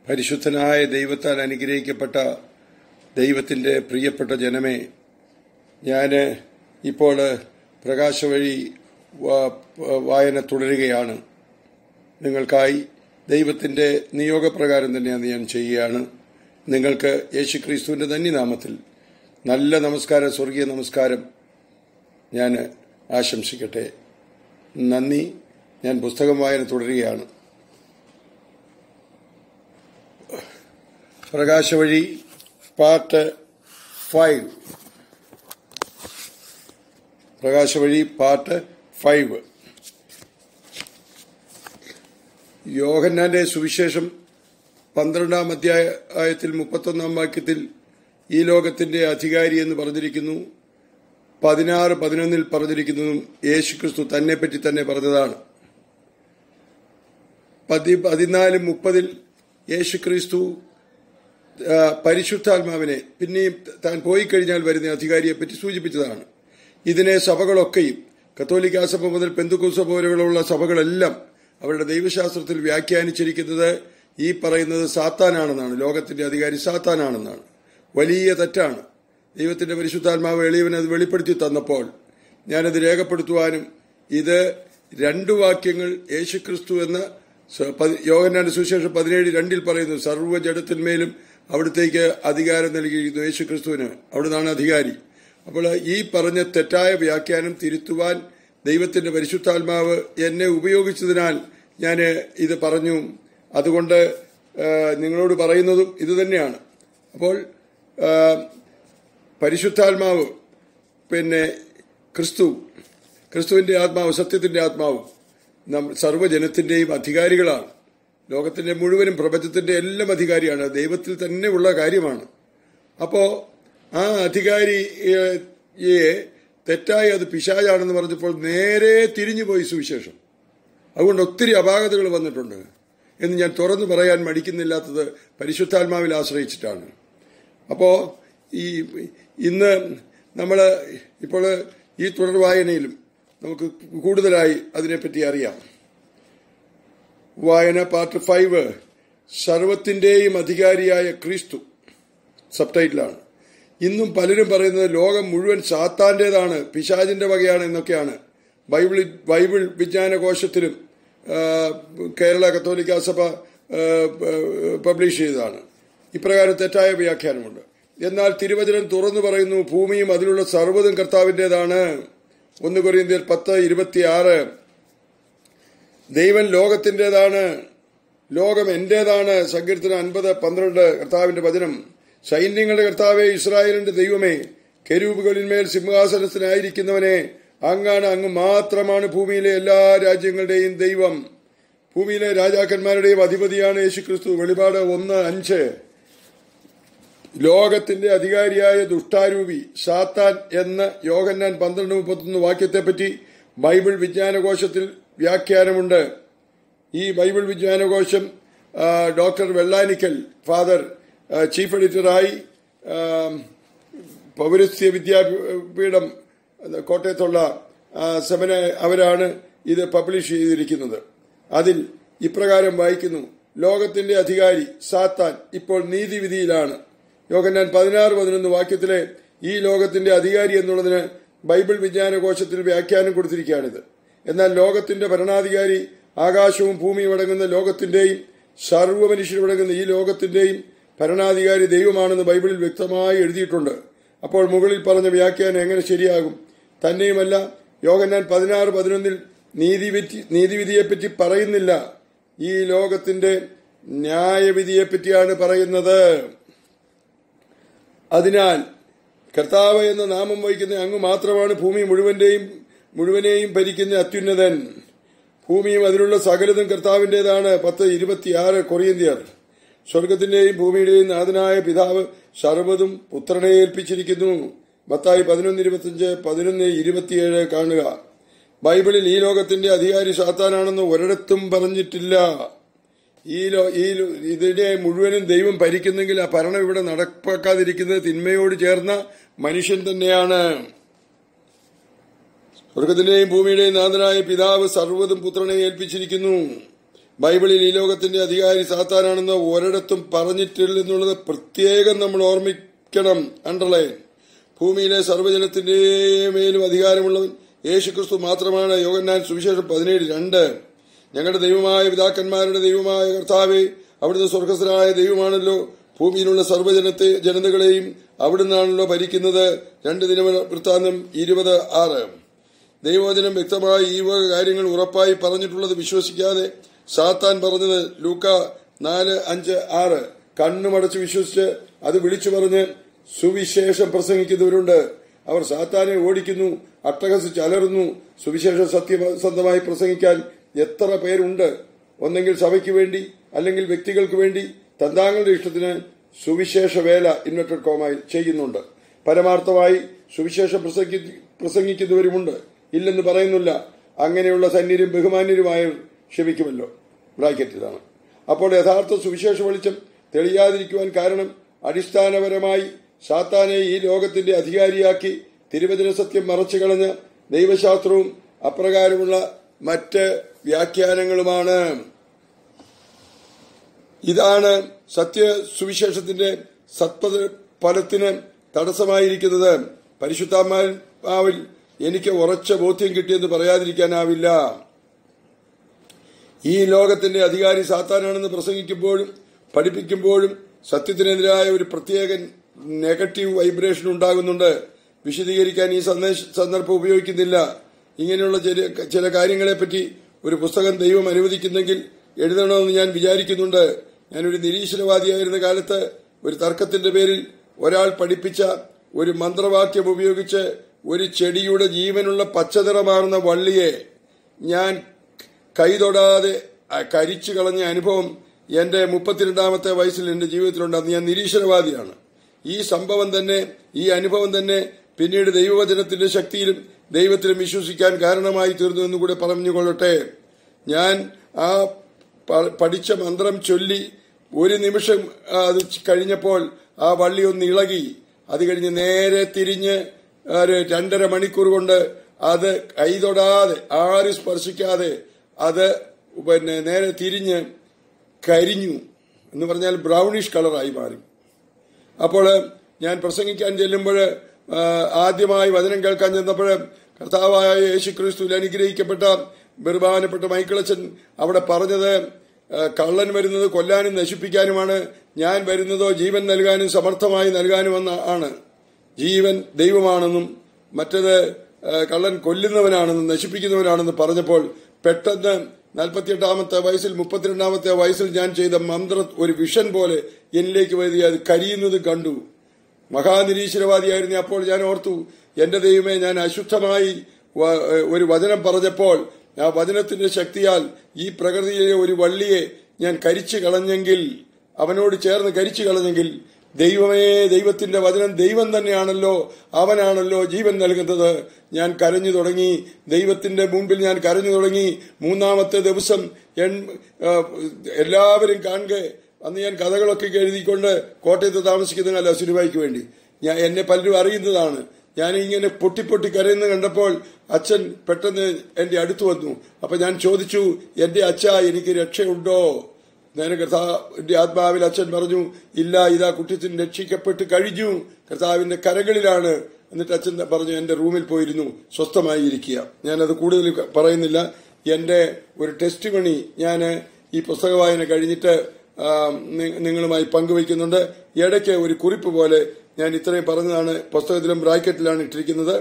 പരിശുദ്ധനായ ദൈവത്താൽ അനുഗ്രഹിക്കപ്പെട്ട ദൈവത്തിൻ്റെ പ്രിയപ്പെട്ട ജനമേ ഞാൻ ഇപ്പോൾ പ്രകാശ വഴി വാ- വായന തുടരുകയാണ് നിങ്ങൾക്കായി ദൈവത്തിൻ്റെ നിയോഗപ്രകാരം തന്നെയാണ് ഞാൻ ചെയ്യുകയാണ് നിങ്ങൾക്ക് യേശുക്രിസ്തുവിൻ്റെ ധന്യനാമത്തിൽ നല്ല നമസ്കാരം സ്വർഗീയ നമസ്കാരം ഞാൻ ആശംസിക്കട്ടെ നന്ദി ഞാൻ പുസ്തകം വായന തുടരുകയാണ് പ്രകാശവഴി പാർട്ട് ഫൈവ് പ്രകാശവഴി പാർട്ട് ഫൈവ് യോഹന്നാന്റെ സുവിശേഷം പന്ത്രണ്ടാം അധ്യായത്തിൽ മുപ്പത്തൊന്നാം വാക്യത്തിൽ ഈ ലോകത്തിന്റെ അധികാരി എന്ന് പറഞ്ഞിരിക്കുന്നു പതിനാറ് പതിനൊന്നിൽ പറഞ്ഞിരിക്കുന്നതും യേശുക്രിസ്തു തന്നെപ്പറ്റി തന്നെ പറഞ്ഞതാണ് പതി പതിനാല് മുപ്പതിൽ യേശുക്രിസ്തു ആ, പരിശുദ്ധാത്മാവിനെ പിന്നെയും താൻ പോയി കഴിഞ്ഞാൽ വരുന്ന അധികാരിയെ പറ്റി സൂചിപ്പിച്ചതാണ് ഇതിനെ സഭകളൊക്കെയും കത്തോലിക്ക സഭ മുതൽ പെന്തുക്കു സഭ വരെയുള്ള സഭകളെല്ലാം അവരുടെ ദൈവശാസ്ത്രത്തിൽ വ്യാഖ്യാനിച്ചിരിക്കുന്നത് ഈ പറയുന്നത് സാത്താനാണെന്നാണ് ലോകത്തിന്റെ അധികാരി സാത്താനാണെന്നാണ് വലിയ തെറ്റാണ് ദൈവത്തിന്റെ പരിശുദ്ധാത്മാവ് എളിയവൻ അത് വെളിപ്പെടുത്തി തന്നപ്പോൾ ഞാനത് രേഖപ്പെടുത്തുവാനും ഇത് രണ്ടു വാക്യങ്ങൾ യേശുക്രിസ്തു എന്ന സ- പതി- യോഹന്നാന്റെ സുവിശേഷം പതിനേഴ് രണ്ടിൽ പറയുന്നു സർവ്വ ജഡത്തിന്മേലും അവിടത്തേക്ക് അധികാരം നൽകിയിരിക്കുന്നു യേശുക്രിസ്തുവിന് അവിടുന്നാണ് അധികാരി അപ്പോൾ ഈ പറഞ്ഞ തെറ്റായ വ്യാഖ്യാനം തിരുത്തുവാൻ ദൈവത്തിന്റെ പരിശുദ്ധാത്മാവ് എന്നെ ഉപയോഗിച്ചതിനാൽ ഞാൻ ഇത് പറഞ്ഞു അതുകൊണ്ട് ആ, നിങ്ങളോട് പറയുന്നതും ഇത് തന്നെയാണ് അപ്പോൾ ആ, പരിശുദ്ധാത്മാവ് പിന്നെ ക്രിസ്തു ക്രിസ്തുവിന്റെ ആത്മാവ് സത്യത്തിന്റെ ആത്മാവ് നം സർവ്വജനത്തിന്റെയും അധികാരികളാണ് ലോകത്തിന്റെ മുഴുവനും പ്രപഞ്ചത്തിന്റെ എല്ലാം അധികാരിയാണ് ദൈവത്തിൽ തന്നെ ഉള്ള കാര്യമാണ് അപ്പോ ആ അധികാരിയെ തെറ്റായി അത് പിശാചാണെന്ന് പറഞ്ഞപ്പോൾ നേരെ തിരിഞ്ഞുപോയി സുവിശേഷം അതുകൊണ്ട് ഒത്തിരി അപാകതകൾ വന്നിട്ടുണ്ട് എന്ന് ഞാൻ തുറന്നു പറയാൻ മടിക്കുന്നില്ലാത്തത് പരിശുദ്ധാത്മാവിൽ ആശ്രയിച്ചിട്ടാണ് അപ്പോ ഈ ഇന്ന് നമ്മൾ ഇപ്പോൾ ഈ തുടർ വായനയിലും നമുക്ക് കൂടുതലായി അതിനെപ്പറ്റി അറിയാം വായന പാർട്ട് ഫൈവ് സർവത്തിന്റെയും അധികാരിയായ ക്രിസ്തു സബ് ടൈറ്റിലാണ് ഇന്നും പലരും പറയുന്നത് ലോകം മുഴുവൻ സാത്താന്റേതാണ് പിശാചിന്റെ വകയാണ് എന്നൊക്കെയാണ് ബൈബിൾ ബൈബിൾ വിജ്ഞാനകോശത്തിലും ആ, കേരള കത്തോലിക്ക സഭ ആ, പബ്ലിഷ് ചെയ്തതാണ് ഇപ്രകാരം തെറ്റായ വ്യാഖ്യാനമുണ്ട് എന്നാൽ തിരുവചനം തുറന്നു പറയുന്നു ഭൂമിയും അതിലുള്ള സർവ്വതും കർത്താവിന്റേതാണ് ഒന്ന് കൊറിയന്ത്യർ പത്ത് ഇരുപത്തിയാറ് ദൈവം ലോകത്തിന്റേതാണ് ലോകം എന്റേതാണ് സങ്കീർത്തനം അൻപത് പന്ത്രണ്ട് കർത്താവിന്റെ വചനം സൈന്യങ്ങളുടെ കർത്താവെ ഇസ്രായേലിന്റെ ദൈവമേ കെരൂബുകളിന്മേൽ സിംഹാസനത്തിനായിരിക്കുന്നവനെ അങ്ങാണ് അങ്ങ് മാത്രമാണ് ഭൂമിയിലെ എല്ലാ രാജ്യങ്ങളുടെയും ദൈവം ഭൂമിയിലെ രാജാക്കന്മാരുടെയും അധിപതിയാണ് യേശുക്രിസ്തു വെളിപാട് ഒന്ന് അഞ്ച് ലോകത്തിന്റെ അധികാരിയായ ദുഷ്ടാരൂപി സാത്താൻ എന്ന യോഹന്നാൻ പന്ത്രണ്ട് മുപ്പത്തൊന്ന് വാക്യത്തെപ്പറ്റി ബൈബിൾ വിജ്ഞാനകോശത്തിൽ വ്യാഖ്യാനമുണ്ട് ഈ ബൈബിൾ വിജ്ഞാനകോശം ആ, ഡോക്ടർ വെള്ളാനിക്കൽ ഫാദർ ആ, ചീഫ് എഡിറ്ററായി ആ, പൗരസ്ത്യ വിദ്യാപീഠം കോട്ടയത്തുള്ള ആ, സെമിന അവരാണ് ഇത് പബ്ലിഷ് ചെയ്തിരിക്കുന്നത് അതിൽ ഇപ്രകാരം വായിക്കുന്നു ലോകത്തിന്റെ അധികാരി സാത്താൻ ഇപ്പോൾ നീതിവിധിയിലാണ് യോഗന്നാൻ പതിനാറ് പതിനൊന്ന് വാക്യത്തിലെ ഈ ലോകത്തിന്റെ അധികാരി എന്നുള്ളതിന് ബൈബിൾ വിജ്ഞാനകോശത്തിൽ വ്യാഖ്യാനം കൊടുത്തിരിക്കുകയാണിത് എന്നാൽ ലോകത്തിന്റെ ഭരണാധികാരി ആകാശവും ഭൂമിയും അടങ്ങുന്ന ലോകത്തിന്റെയും സർവ്വ മനുഷ്യരടങ്ങുന്ന ഈ ലോകത്തിന്റെയും ഭരണാധികാരി ദൈവമാണെന്ന് ബൈബിളിൽ വ്യക്തമായി എഴുതിയിട്ടുണ്ട് അപ്പോൾ മുകളിൽ പറഞ്ഞ വ്യാഖ്യാനം എങ്ങനെ ശരിയാകും തന്നെയുമല്ല യോഗന്നാൻ പതിനാറ് പതിനൊന്നിൽ നീതിവിധി നീതിവിധിയെപ്പറ്റി പറയുന്നില്ല ഈ ലോകത്തിന്റെ ന്യായവിധിയെപ്പറ്റിയാണ് പറയുന്നത് അതിനാൽ കർത്താവ് എന്ന നാമം വഹിക്കുന്ന അങ്ങ് മാത്രമാണ് ഭൂമി മുഴുവന്റെയും മുഴുവനെയും ഭരിക്കുന്ന അത്യുന്നതൻ ഭൂമിയും അതിലുള്ള സകലതും കർത്താവിന്റേതാണ് പത്ത് ഇരുപത്തിയാറ് കൊറിയന്തിയർ സ്വർഗത്തിന്റെയും ഭൂമിയുടെയും നാഥനായ പിതാവ് സർവ്വതും പുത്രനെ ഏൽപ്പിച്ചിരിക്കുന്നു മത്തായി പതിനൊന്ന് ഇരുപത്തിയഞ്ച് പതിനൊന്ന് ഇരുപത്തിയേഴ് കാണുക ബൈബിളിൽ ഈ ലോകത്തിന്റെ അധികാരി സാത്താനാണെന്ന് ഒരിടത്തും പറഞ്ഞിട്ടില്ല ഈ ലോ ഈ ലോ- ഇതിനെ മുഴുവനും ദൈവം ഭരിക്കുന്നെങ്കിൽ ആ ഭരണം ഇവിടെ നടപ്പാക്കാതിരിക്കുന്നത് തിന്മയോട് ചേർന്ന മനുഷ്യൻ തന്നെയാണ് സ്വർഗത്തിന്റെയും ഭൂമിയുടെയും നാഥനായ പിതാവ് സർവ്വതും പുത്രനെ ഏൽപ്പിച്ചിരിക്കുന്നു ബൈബിളിൽ ഈ ലോകത്തിന്റെ അധികാരി സാത്താനാണെന്ന് ഒരിടത്തും പറഞ്ഞിട്ടില്ലെന്നുള്ളത് പ്രത്യേകം നമ്മൾ ഓർമ്മിക്കണം അണ്ടർലൈൻ ഭൂമിയിലെ സർവ്വജനത്തിന്റെ മേലും അധികാരമുള്ളവൻ യേശുക്രിസ്തു മാത്രമാണ് യോഗന്നാൻ സുവിശേഷം പതിനേഴ് രണ്ട് ഞങ്ങളുടെ ദൈവമായ പിതാക്കന്മാരുടെ ദൈവമായ കർത്താവെ അവിടുന്ന് സ്വർഗസ്ഥനായ ദൈവമാണല്ലോ ഭൂമിയിലുള്ള സർവ്വജനത്തെ ജനതകളെയും അവിടുന്നാണല്ലോ ഭരിക്കുന്നത് രണ്ട് ദിന വൃത്താന്തം ഇരുപത് ആറ് ദൈവവചനം വ്യക്തമായി ഈ വക കാര്യങ്ങൾ ഉറപ്പായി പറഞ്ഞിട്ടുള്ളത് വിശ്വസിക്കാതെ സാത്താൻ പറഞ്ഞത് ലൂക്ക നാല് അഞ്ച് ആറ് കണ്ണുമടച്ച് വിശ്വസിച്ച് അത് വിളിച്ചു പറഞ്ഞ് സുവിശേഷം പ്രസംഗിക്കുന്നവരുണ്ട് അവർ സാത്താനെ ഓടിക്കുന്നു അട്ടഹസിച്ച് അലറുന്നു സുവിശേഷം സത്യസന്ധമായി പ്രസംഗിക്കാൻ എത്ര പേരുണ്ട് ഒന്നെങ്കിൽ സഭയ്ക്ക് വേണ്ടി അല്ലെങ്കിൽ വ്യക്തികൾക്ക് വേണ്ടി തന്താങ്ങളുടെ ഇഷ്ടത്തിന് സുവിശേഷ വേല ഇൻവെർട്ടഡ് കോമായി ചെയ്യുന്നുണ്ട് പരമാർത്ഥമായി സുവിശേഷം പ്രസംഗിക്കുന്നവരുമുണ്ട് ഇല്ലെന്ന് പറയുന്നില്ല അങ്ങനെയുള്ള സന്യരും ബഹുമാന്യരുമായ ക്ഷമിക്കുമല്ലോ ബ്രാക്കറ്റിലാണ് അപ്പോൾ യഥാർത്ഥ സുവിശേഷ വെളിച്ചം തെളിയാതിരിക്കുവാൻ കാരണം അടിസ്ഥാനപരമായി സാത്താനെ ഈ ലോകത്തിന്റെ അധികാരിയാക്കി തിരുവചന സത്യം മറച്ചു കളഞ്ഞ ദൈവശാസ്ത്രവും അപ്രകാരമുള്ള മറ്റ് വ്യാഖ്യാനങ്ങളുമാണ് ഇതാണ് സത്യ സുവിശേഷത്തിന്റെ സത്പദ ഫലത്തിന് തടസ്സമായിരിക്കുന്നത് പരിശുദ്ധാത്മാവിൽ എനിക്ക് ഉറച്ച ബോധ്യം കിട്ടിയെന്ന് പറയാതിരിക്കാനാവില്ല ഈ ലോകത്തിന്റെ അധികാരി സാത്താനാണെന്ന് പ്രസംഗിക്കുമ്പോഴും പഠിപ്പിക്കുമ്പോഴും സത്യത്തിനെതിരായ ഒരു പ്രത്യേക നെഗറ്റീവ് വൈബ്രേഷൻ ഉണ്ടാകുന്നുണ്ട് വിശദീകരിക്കാൻ ഈ സന്ദർഭം ഉപയോഗിക്കുന്നില്ല ഇങ്ങനെയുള്ള ചില കാര്യങ്ങളെപ്പറ്റി ഒരു പുസ്തകം ദൈവം അനുവദിക്കുന്നെങ്കിൽ എഴുതണമെന്ന് ഞാൻ വിചാരിക്കുന്നുണ്ട് ഞാനൊരു നിരീശ്വരവാദിയായിരുന്ന കാലത്ത് ഒരു തർക്കത്തിന്റെ പേരിൽ ഒരാൾ പഠിപ്പിച്ച ഒരു മന്ത്രവാക്യം ഉപയോഗിച്ച് ഒരു ചെടിയുടെ ജീവനുള്ള പച്ചനിറമാർന്ന വള്ളിയെ ഞാൻ കൈതൊടാതെ കരിച്ചു കളഞ്ഞ അനുഭവം എന്റെ മുപ്പത്തിരണ്ടാമത്തെ വയസ്സിൽ എന്റെ ജീവിതത്തിലുണ്ട് അന്ന് ഞാൻ നിരീശ്വരവാദിയാണ് ഈ സംഭവം തന്നെ ഈ അനുഭവം തന്നെ പിന്നീട് ദൈവവചനത്തിന്റെ ശക്തിയിലും ദൈവത്തിലും വിശ്വസിക്കാൻ കാരണമായി തീർന്നു എന്നുകൂടെ പറഞ്ഞുകൊള്ളട്ടെ ഞാൻ ആ പഠിച്ച മന്ത്രം ചൊല്ലി ഒരു നിമിഷം അത് കഴിഞ്ഞപ്പോൾ ആ വള്ളി ഒന്ന് ഇളകി അത് കഴിഞ്ഞ് നേരെ തിരിഞ്ഞ് ഒരു രണ്ടര മണിക്കൂർ കൊണ്ട് അത് കൈതൊടാതെ ആരും സ്പർശിക്കാതെ അത് പിന്നെ നേരെ തിരിഞ്ഞ് കരിഞ്ഞു എന്ന് പറഞ്ഞാൽ ബ്രൗണിഷ് കളറായി മാറി അപ്പോൾ ഞാൻ പ്രസംഗിക്കാൻ ചെല്ലുമ്പോൾ ആദ്യമായി വചനം കേൾക്കാൻ ചെന്നപ്പോൾ കർത്താവായ യേശു ക്രിസ്തുവിൽ അനുഗ്രഹിക്കപ്പെട്ട ബഹുമാനപ്പെട്ട മൈക്കിളച്ചൻ അവിടെ പറഞ്ഞത് കള്ളൻ വരുന്നത് കൊല്ലാനും നശിപ്പിക്കാനുമാണ് ഞാൻ വരുന്നതോ ജീവൻ നൽകാനും സമർത്ഥമായി നൽകാനുമെന്ന് ആണ് ജീവൻ ദൈവമാണെന്നും മറ്റത് കള്ളൻ കൊല്ലുന്നവനാണെന്നും നശിപ്പിക്കുന്നവനാണെന്ന് പറഞ്ഞപ്പോൾ പെട്ടെന്ന് നാൽപ്പത്തിയെട്ടാമത്തെ വയസ്സിൽ മുപ്പത്തിരണ്ടാമത്തെ വയസ്സിൽ ഞാൻ ചെയ്ത മന്ത്ര ഒരു വിഷൻ പോലെ എന്നിലേക്ക് വരിക അത് കരിയുന്നത് കണ്ടു മഹാനിരീശ്വരവാദിയായിരുന്നു അപ്പോൾ ഞാൻ ഓർത്തു എന്റെ ദൈവമേ ഞാൻ അശുദ്ധമായി ഒരു വചനം പറഞ്ഞപ്പോൾ ആ വചനത്തിന്റെ ശക്തിയാൽ ഈ പ്രകൃതിയിലെ ഒരു വള്ളിയെ ഞാൻ കരിച്ചു കളഞ്ഞെങ്കിൽ അവനോട് ചേർന്ന് കരിച്ചു കളഞ്ഞെങ്കിൽ ദൈവമേ ദൈവത്തിന്റെ വചനം ദൈവം തന്നെയാണല്ലോ അവനാണല്ലോ ജീവൻ നൽകുന്നത് ഞാൻ കരഞ്ഞു തുടങ്ങി ദൈവത്തിന്റെ മുമ്പിൽ ഞാൻ കരഞ്ഞു തുടങ്ങി മൂന്നാമത്തെ ദിവസം എല്ലാവരും കാണുക അന്ന് ഞാൻ കഥകളൊക്കെ എഴുതിക്കൊണ്ട് കോട്ടയത്ത് താമസിക്കുന്നതല്ല സിനിമയ്ക്ക് വേണ്ടി ഞാൻ എന്നെ പലരും അറിയുന്നതാണ് ഞാൻ ഇങ്ങനെ പൊട്ടിപ്പൊട്ടി കരയുന്ന കണ്ടപ്പോൾ അച്ഛൻ പെട്ടെന്ന് എന്റെ അടുത്ത് വന്നു അപ്പൊ ഞാൻ ചോദിച്ചു എന്റെ അച്ഛ എനിക്ക് രക്ഷയുണ്ടോ നേരെ കർത്താവിന്റെ ആത്മാവിൽ അച്ഛൻ പറഞ്ഞു ഇല്ല ഇതാ കുട്ടിച്ചൻ രക്ഷിക്കപ്പെട്ട് കഴിഞ്ഞു കർത്താവിന്റെ കരകളിലാണ് എന്നിട്ട് അച്ഛൻ പറഞ്ഞു എന്റെ റൂമിൽ പോയിരുന്നു സ്വസ്ഥമായി ഇരിക്കുക ഞാനത് കൂടുതൽ പറയുന്നില്ല എന്റെ ഒരു ടെസ്റ്റ് മണി ഞാൻ ഈ പുസ്തക വായന കഴിഞ്ഞിട്ട് നിങ്ങളുമായി പങ്കുവയ്ക്കുന്നുണ്ട് ഇടയ്ക്ക് ഒരു കുറിപ്പ് പോലെ ഞാൻ ഇത്രയും പറഞ്ഞതാണ് പുസ്തകത്തിലും ബ്രാക്കറ്റിലാണ് ഇട്ടിരിക്കുന്നത്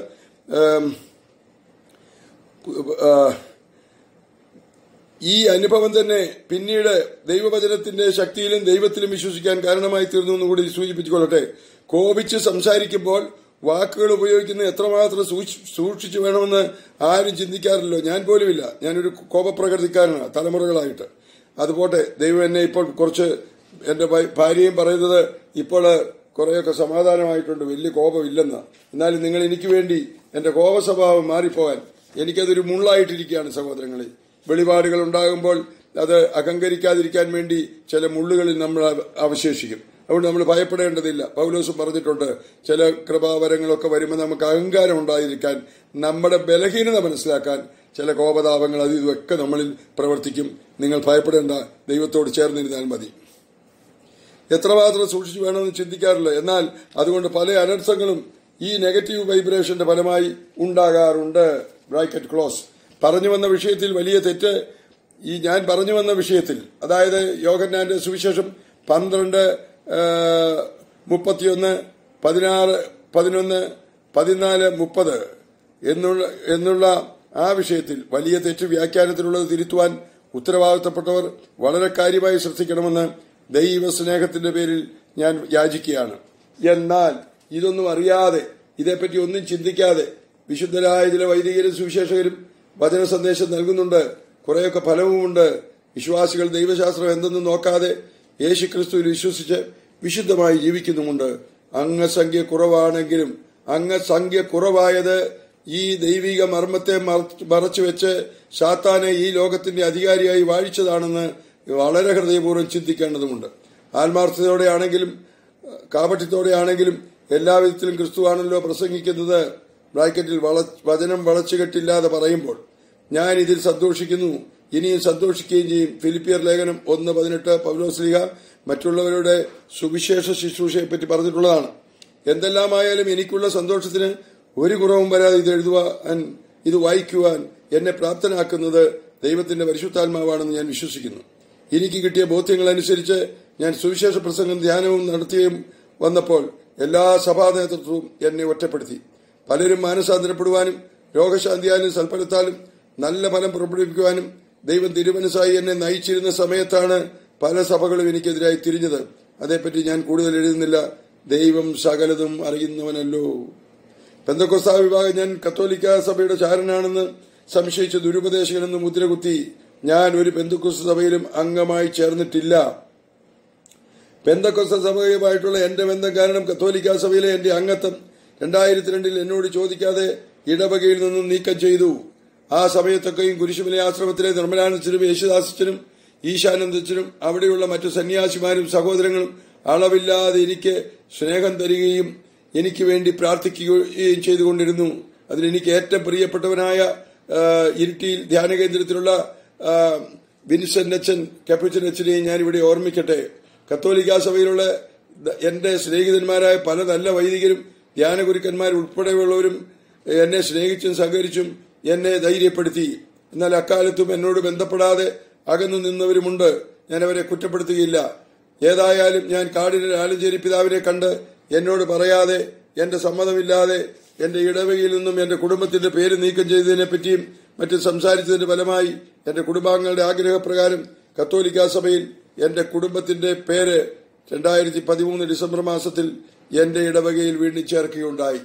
ഈ അനുഭവം തന്നെ പിന്നീട് ദൈവവചനത്തിന്റെ ശക്തിയിലും ദൈവത്തിലും വിശ്വസിക്കാൻ കാരണമായി തീർന്നു എന്നുകൂടി സൂചിപ്പിച്ചുകൊള്ളട്ടെ കോപിച്ച് സംസാരിക്കുമ്പോൾ വാക്കുകൾ ഉപയോഗിക്കുന്നത് എത്രമാത്രം സൂക്ഷിച്ചു വേണമെന്ന് ആരും ചിന്തിക്കാറില്ലല്ലോ ഞാൻ പോലുമില്ല ഞാനൊരു കോപപ്രകൃതിക്കാരനാണ് തലമുറകളായിട്ട് അതുപോട്ടെ ദൈവം എന്നെ ഇപ്പോൾ കുറച്ച് എന്റെ ഭാര്യയും പറയുന്നത് ഇപ്പോൾ കുറേയൊക്കെ സമാധാനമായിട്ടുണ്ട് വലിയ കോപമില്ലെന്ന് എന്നാലും നിങ്ങൾ എനിക്ക് വേണ്ടി എന്റെ കോപ സ്വഭാവം മാറിപ്പോകാൻ എനിക്കതൊരു മുള്ളായിട്ടിരിക്കുകയാണ് സഹോദരങ്ങളെ വെളിപാടുകൾ ഉണ്ടാകുമ്പോൾ അത് അഹങ്കരിക്കാതിരിക്കാൻ വേണ്ടി ചില മുള്ളുകളിൽ നമ്മൾ അവശേഷിക്കും അതുകൊണ്ട് നമ്മൾ ഭയപ്പെടേണ്ടതില്ല പൗലോസും പറഞ്ഞിട്ടുണ്ട് ചില കൃപാവരങ്ങളൊക്കെ വരുമ്പോൾ നമുക്ക് അഹങ്കാരം ഉണ്ടായിരിക്കാൻ നമ്മുടെ ബലഹീനത മനസ്സിലാക്കാൻ ചില കോപതാപങ്ങൾ അത് ഇതൊക്കെ നമ്മളിൽ പ്രവർത്തിക്കും നിങ്ങൾ ഭയപ്പെടേണ്ട ദൈവത്തോട് ചേർന്നിരുന്നാൽ മതി എത്രമാത്രം സൂക്ഷിച്ചു വേണമെന്ന് ചിന്തിക്കാറില്ല എന്നാൽ അതുകൊണ്ട് പല അനർത്ഥങ്ങളും ഈ നെഗറ്റീവ് വൈബ്രേഷന്റെ ഫലമായി ഉണ്ടാകാറുണ്ട് ബ്രാക്കറ്റ് ക്ലോസ് പറഞ്ഞു വന്ന വിഷയത്തിൽ വലിയ തെറ്റ് ഈ ഞാൻ പറഞ്ഞു വന്ന വിഷയത്തിൽ അതായത് യോഗന്നാന്റെ സുവിശേഷം പന്ത്രണ്ട് ആ, മുപ്പത്തിയൊന്ന് പതിനാറ് പതിനൊന്ന് പതിനാല് മുപ്പത് എന്നുള്ള എന്നുള്ള ആ വിഷയത്തിൽ വലിയ തെറ്റ് വ്യാഖ്യാനത്തിലുള്ളത് തിരുത്തുവാൻ ഉത്തരവാദിത്തപ്പെട്ടവർ വളരെ കാര്യമായി ശ്രദ്ധിക്കണമെന്ന് ദൈവ സ്നേഹത്തിന്റെ പേരിൽ ഞാൻ യാചിക്കുകയാണ് എന്നാൽ ഇതൊന്നും അറിയാതെ ഇതേപ്പറ്റി ഒന്നും ചിന്തിക്കാതെ വിശുദ്ധരായ ചില വൈദികരും സുവിശേഷകരും വചന സന്ദേശം നൽകുന്നുണ്ട് കുറെയൊക്കെ ഫലവുമുണ്ട് വിശ്വാസികൾ ദൈവശാസ്ത്രം എന്തെന്ന് നോക്കാതെ യേശുക്രിസ്തുവിൽ വിശ്വസിച്ച് വിശുദ്ധമായി ജീവിക്കുന്നുമുണ്ട് അംഗസംഖ്യ കുറവാണെങ്കിലും അംഗസംഖ്യ കുറവായത് ഈ ദൈവിക മർമ്മത്തെ മറ- മറച്ചുവെച്ച് സാത്താനെ ഈ ലോകത്തിന്റെ അധികാരിയായി വാഴിച്ചതാണെന്ന് വളരെ ഹൃദയപൂർവ്വം ചിന്തിക്കേണ്ടതുണ്ട് ആത്മാർത്ഥതയോടെയാണെങ്കിലും കാപട്യത്തോടെയാണെങ്കിലും എല്ലാവിധത്തിലും ക്രിസ്തുവാണല്ലോ പ്രസംഗിക്കുന്നത് ബ്രാക്കറ്റിൽ വള- വചനം വളച്ചുകെട്ടില്ലാതെ പറയുമ്പോൾ ഞാൻ ഇതിൽ സന്തോഷിക്കുന്നു ഇനിയും സന്തോഷിക്കുകയും ചെയ്യും ഫിലിപ്പിയർ ലേഖനം ഒന്ന് പതിനെട്ട് പൗലോസ്ലിഹ മറ്റുള്ളവരുടെ സുവിശേഷ ശുശ്രൂഷയെപ്പറ്റി പറഞ്ഞിട്ടുള്ളതാണ് എന്തെല്ലാമായാലും എനിക്കുള്ള സന്തോഷത്തിന് ഒരു കുറവും വരാതെ ഇത് എഴുതുവാൻ ഇത് വായിക്കുവാൻ എന്നെ പ്രാപ്തനാക്കുന്നത് ദൈവത്തിന്റെ പരിശുദ്ധാത്മാവാണെന്ന് ഞാൻ വിശ്വസിക്കുന്നു എനിക്ക് കിട്ടിയ ബോധ്യങ്ങൾ അനുസരിച്ച് ഞാൻ സുവിശേഷ പ്രസംഗം ധ്യാനവും നടത്തിയും വന്നപ്പോൾ എല്ലാ സഭാ നേതൃത്വവും എന്നെ ഒറ്റപ്പെടുത്തി പലരും മാനസാന്തരപ്പെടുവാനും രോഗശാന്തിയാലും സൽഫലത്താലും നല്ല ഫലം പുറപ്പെടുവിക്കുവാനും ദൈവം തിരുമനസായി എന്നെ നയിച്ചിരുന്ന സമയത്താണ് പല സഭകളും എനിക്കെതിരായി തിരിഞ്ഞത് അതേപ്പറ്റി ഞാൻ കൂടുതൽ എഴുതുന്നില്ല ദൈവം സകലതും അറിയുന്നവനല്ലോ പെന്തക്കൊസ്താ വിഭാഗം ഞാൻ കത്തോലിക്ക സഭയുടെ ചാരനാണെന്ന് സംശയിച്ച ദുരുപദേശകനെന്ന് മുദ്രകുത്തി ഞാൻ ഒരു പെന്തക്കൊസ്ത സഭയിലും അംഗമായി ചേർന്നിട്ടില്ല പെന്തക്കൊസ്ത സഭയുമായിട്ടുള്ള എന്റെ ബന്ധം കാരണം കത്തോലിക്ക സഭയിലെ എന്റെ അംഗത്വം രണ്ടായിരത്തി രണ്ടിൽ എന്നോട് ചോദിക്കാതെ ഇടവകയിൽ നിന്നും നീക്കം ചെയ്തു ആ സമയത്തൊക്കെയും കുരിശുമല ആശ്രമത്തിലെ നിർമ്മലാനന്ദനും യേശുദാസച്ചനും ഈശാനന്ദച്ചനും അവിടെയുള്ള മറ്റു സന്യാസിമാരും സഹോദരങ്ങളും അളവില്ലാതെ എനിക്ക് സ്നേഹം തരികയും എനിക്ക് വേണ്ടി പ്രാർത്ഥിക്കുകയും ചെയ്തുകൊണ്ടിരുന്നു അതിൽ എനിക്ക് ഏറ്റവും പ്രിയപ്പെട്ടവനായ ആ, ഇരിട്ടിയിൽ ധ്യാന കേന്ദ്രത്തിലുള്ള ആ, വിൻസെന്റ് അച്ഛൻ കപ്പച്ചൻ അച്ഛനെയും ഞാൻ ഇവിടെ ഓർമ്മിക്കട്ടെ കത്തോലിക്ക സഭയിലുള്ള ദ- എന്റെ സ്നേഹിതന്മാരായ പല നല്ല വൈദികരും ധ്യാനഗുരുക്കന്മാർ ഉൾപ്പെടെയുള്ളവരും എന്നെ സ്നേഹിച്ചും സഹകരിച്ചും എന്നെ ധൈര്യപ്പെടുത്തി എന്നാൽ അക്കാലത്തും എന്നോട് ബന്ധപ്പെടാതെ അകന്നു നിന്നവരുമുണ്ട് ഞാൻ അവരെ കുറ്റപ്പെടുത്തുകയില്ല ഏതായാലും ഞാൻ കാടിന് ആലഞ്ചേരി പിതാവിനെ കണ്ട് എന്നോട് പറയാതെ എന്റെ സമ്മതമില്ലാതെ എന്റെ ഇടവകയിൽ നിന്നും എന്റെ കുടുംബത്തിന്റെ പേര് നീക്കം ചെയ്തതിനെ പറ്റിയും മറ്റും സംസാരിച്ചതിന്റെ ഫലമായി എന്റെ കുടുംബാംഗങ്ങളുടെ ആഗ്രഹപ്രകാരം കത്തോലിക്ക സഭയിൽ എന്റെ കുടുംബത്തിന്റെ പേര് രണ്ടായിരത്തി പതിമൂന്ന് ഡിസംബർ മാസത്തിൽ എന്റെ ഇടവകയിൽ വീണ്ടും ചേർക്കുകയുണ്ടായി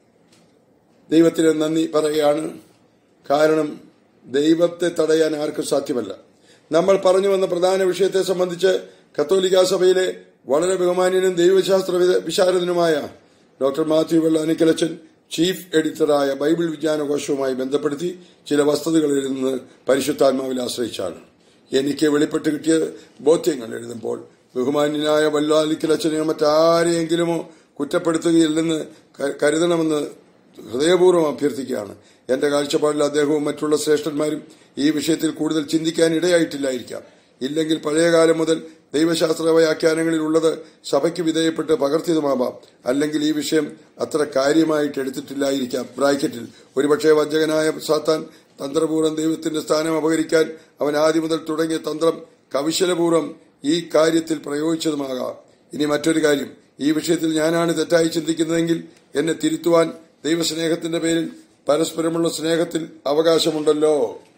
ദൈവത്തിന് നന്ദി പറയുകയാണ് കാരണം ദൈവത്തെ തടയാൻ ആർക്കും സാധ്യമല്ല നമ്മൾ പറഞ്ഞു വന്ന പ്രധാന വിഷയത്തെ സംബന്ധിച്ച് കത്തോലിക്ക സഭയിലെ വളരെ ബഹുമാന്യനും ദൈവശാസ്ത്ര വിദ- വിശാരദനുമായ ഡോക്ടർ മാത്യു വെള്ളാനിക്കലച്ചൻ ചീഫ് എഡിറ്ററായ ബൈബിൾ വിജ്ഞാനകോശവുമായി ബന്ധപ്പെടുത്തി ചില വസ്തുതകൾ എഴുതുന്നത് പരിശുദ്ധാത്മാവിൽ ആശ്രയിച്ചാണ് എനിക്ക് വെളിപ്പെട്ട് കിട്ടിയ ബോധ്യങ്ങൾ എഴുതുമ്പോൾ ബഹുമാന്യനായ വല്ലാലിക്കലച്ചനെയോ മറ്റാരെയെങ്കിലുമോ കുറ്റപ്പെടുത്തുകയില്ലെന്ന് ക- കരുതണമെന്ന് ഹൃദയപൂർവ്വം അഭ്യർത്ഥിക്കുകയാണ് എന്റെ കാഴ്ചപ്പാടിൽ അദ്ദേഹവും മറ്റുള്ള ശ്രേഷ്ഠന്മാരും ഈ വിഷയത്തിൽ കൂടുതൽ ചിന്തിക്കാൻ ഇടയായിട്ടില്ലായിരിക്കാം ഇല്ലെങ്കിൽ പഴയകാലം മുതൽ ദൈവശാസ്ത്ര വ്യാഖ്യാനങ്ങളിൽ ഉള്ളത് സഭയ്ക്ക് വിധേയപ്പെട്ട് പകർത്തിയതുമാവാം അല്ലെങ്കിൽ ഈ വിഷയം അത്ര കാര്യമായിട്ട് എടുത്തിട്ടില്ലായിരിക്കാം ബ്രാക്കറ്റിൽ ഒരുപക്ഷെ വഞ്ചകനായ സാത്താൻ തന്ത്രപൂർവ്വം ദൈവത്തിന്റെ സ്ഥാനം അപകരിക്കാൻ അവൻ ആദ്യം മുതൽ തുടങ്ങിയ തന്ത്രം കവിശലപൂർവ്വം ഈ കാര്യത്തിൽ പ്രയോഗിച്ചതുമാകാം ഇനി മറ്റൊരു കാര്യം ഈ വിഷയത്തിൽ ഞാനാണ് തെറ്റായി ചിന്തിക്കുന്നതെങ്കിൽ എന്നെ തിരുത്തുവാൻ ദൈവസ്നേഹത്തിന്റെ പേരിൽ പരസ്പരമുള്ള സ്നേഹത്തിൽ അവകാശമുണ്ടല്ലോ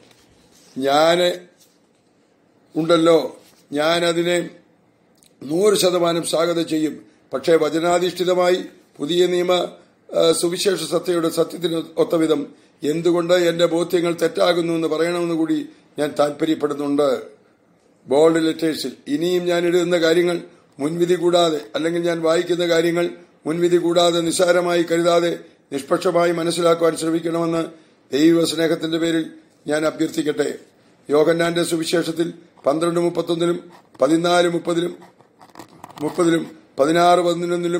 ഞാന് ഉണ്ടല്ലോ ഞാൻ അതിനെ നൂറ് ശതമാനം സ്വാഗതം ചെയ്യും പക്ഷേ വചനാധിഷ്ഠിതമായി പുതിയ നിയമ ആ, സുവിശേഷ സത്യയുടെ സത്യത്തിന് ഒത്തവിധം എന്തുകൊണ്ട് എന്റെ ബോധ്യങ്ങൾ തെറ്റാകുന്നു എന്ന് പറയണമെന്ന് കൂടി ഞാൻ താല്പര്യപ്പെടുന്നുണ്ട് ബോൾഡ് ലെറ്റേഴ്സിൽ ഇനിയും ഞാൻ എഴുതുന്ന കാര്യങ്ങൾ മുൻവിധി കൂടാതെ അല്ലെങ്കിൽ ഞാൻ വായിക്കുന്ന കാര്യങ്ങൾ മുൻവിധി കൂടാതെ നിസ്സാരമായി കരുതാതെ നിഷ്പക്ഷമായി മനസ്സിലാക്കുവാൻ ശ്രമിക്കണമെന്ന് ദൈവ സ്നേഹത്തിന്റെ പേരിൽ ഞാൻ അഭ്യർത്ഥിക്കട്ടെ യോഹന്നാന്റെ സുവിശേഷത്തിൽ പന്ത്രണ്ട് മുപ്പത്തൊന്നിലും പതിനാല് മുപ്പതിലും മുപ്പതിലും പതിനാറ് പതിനൊന്നിലും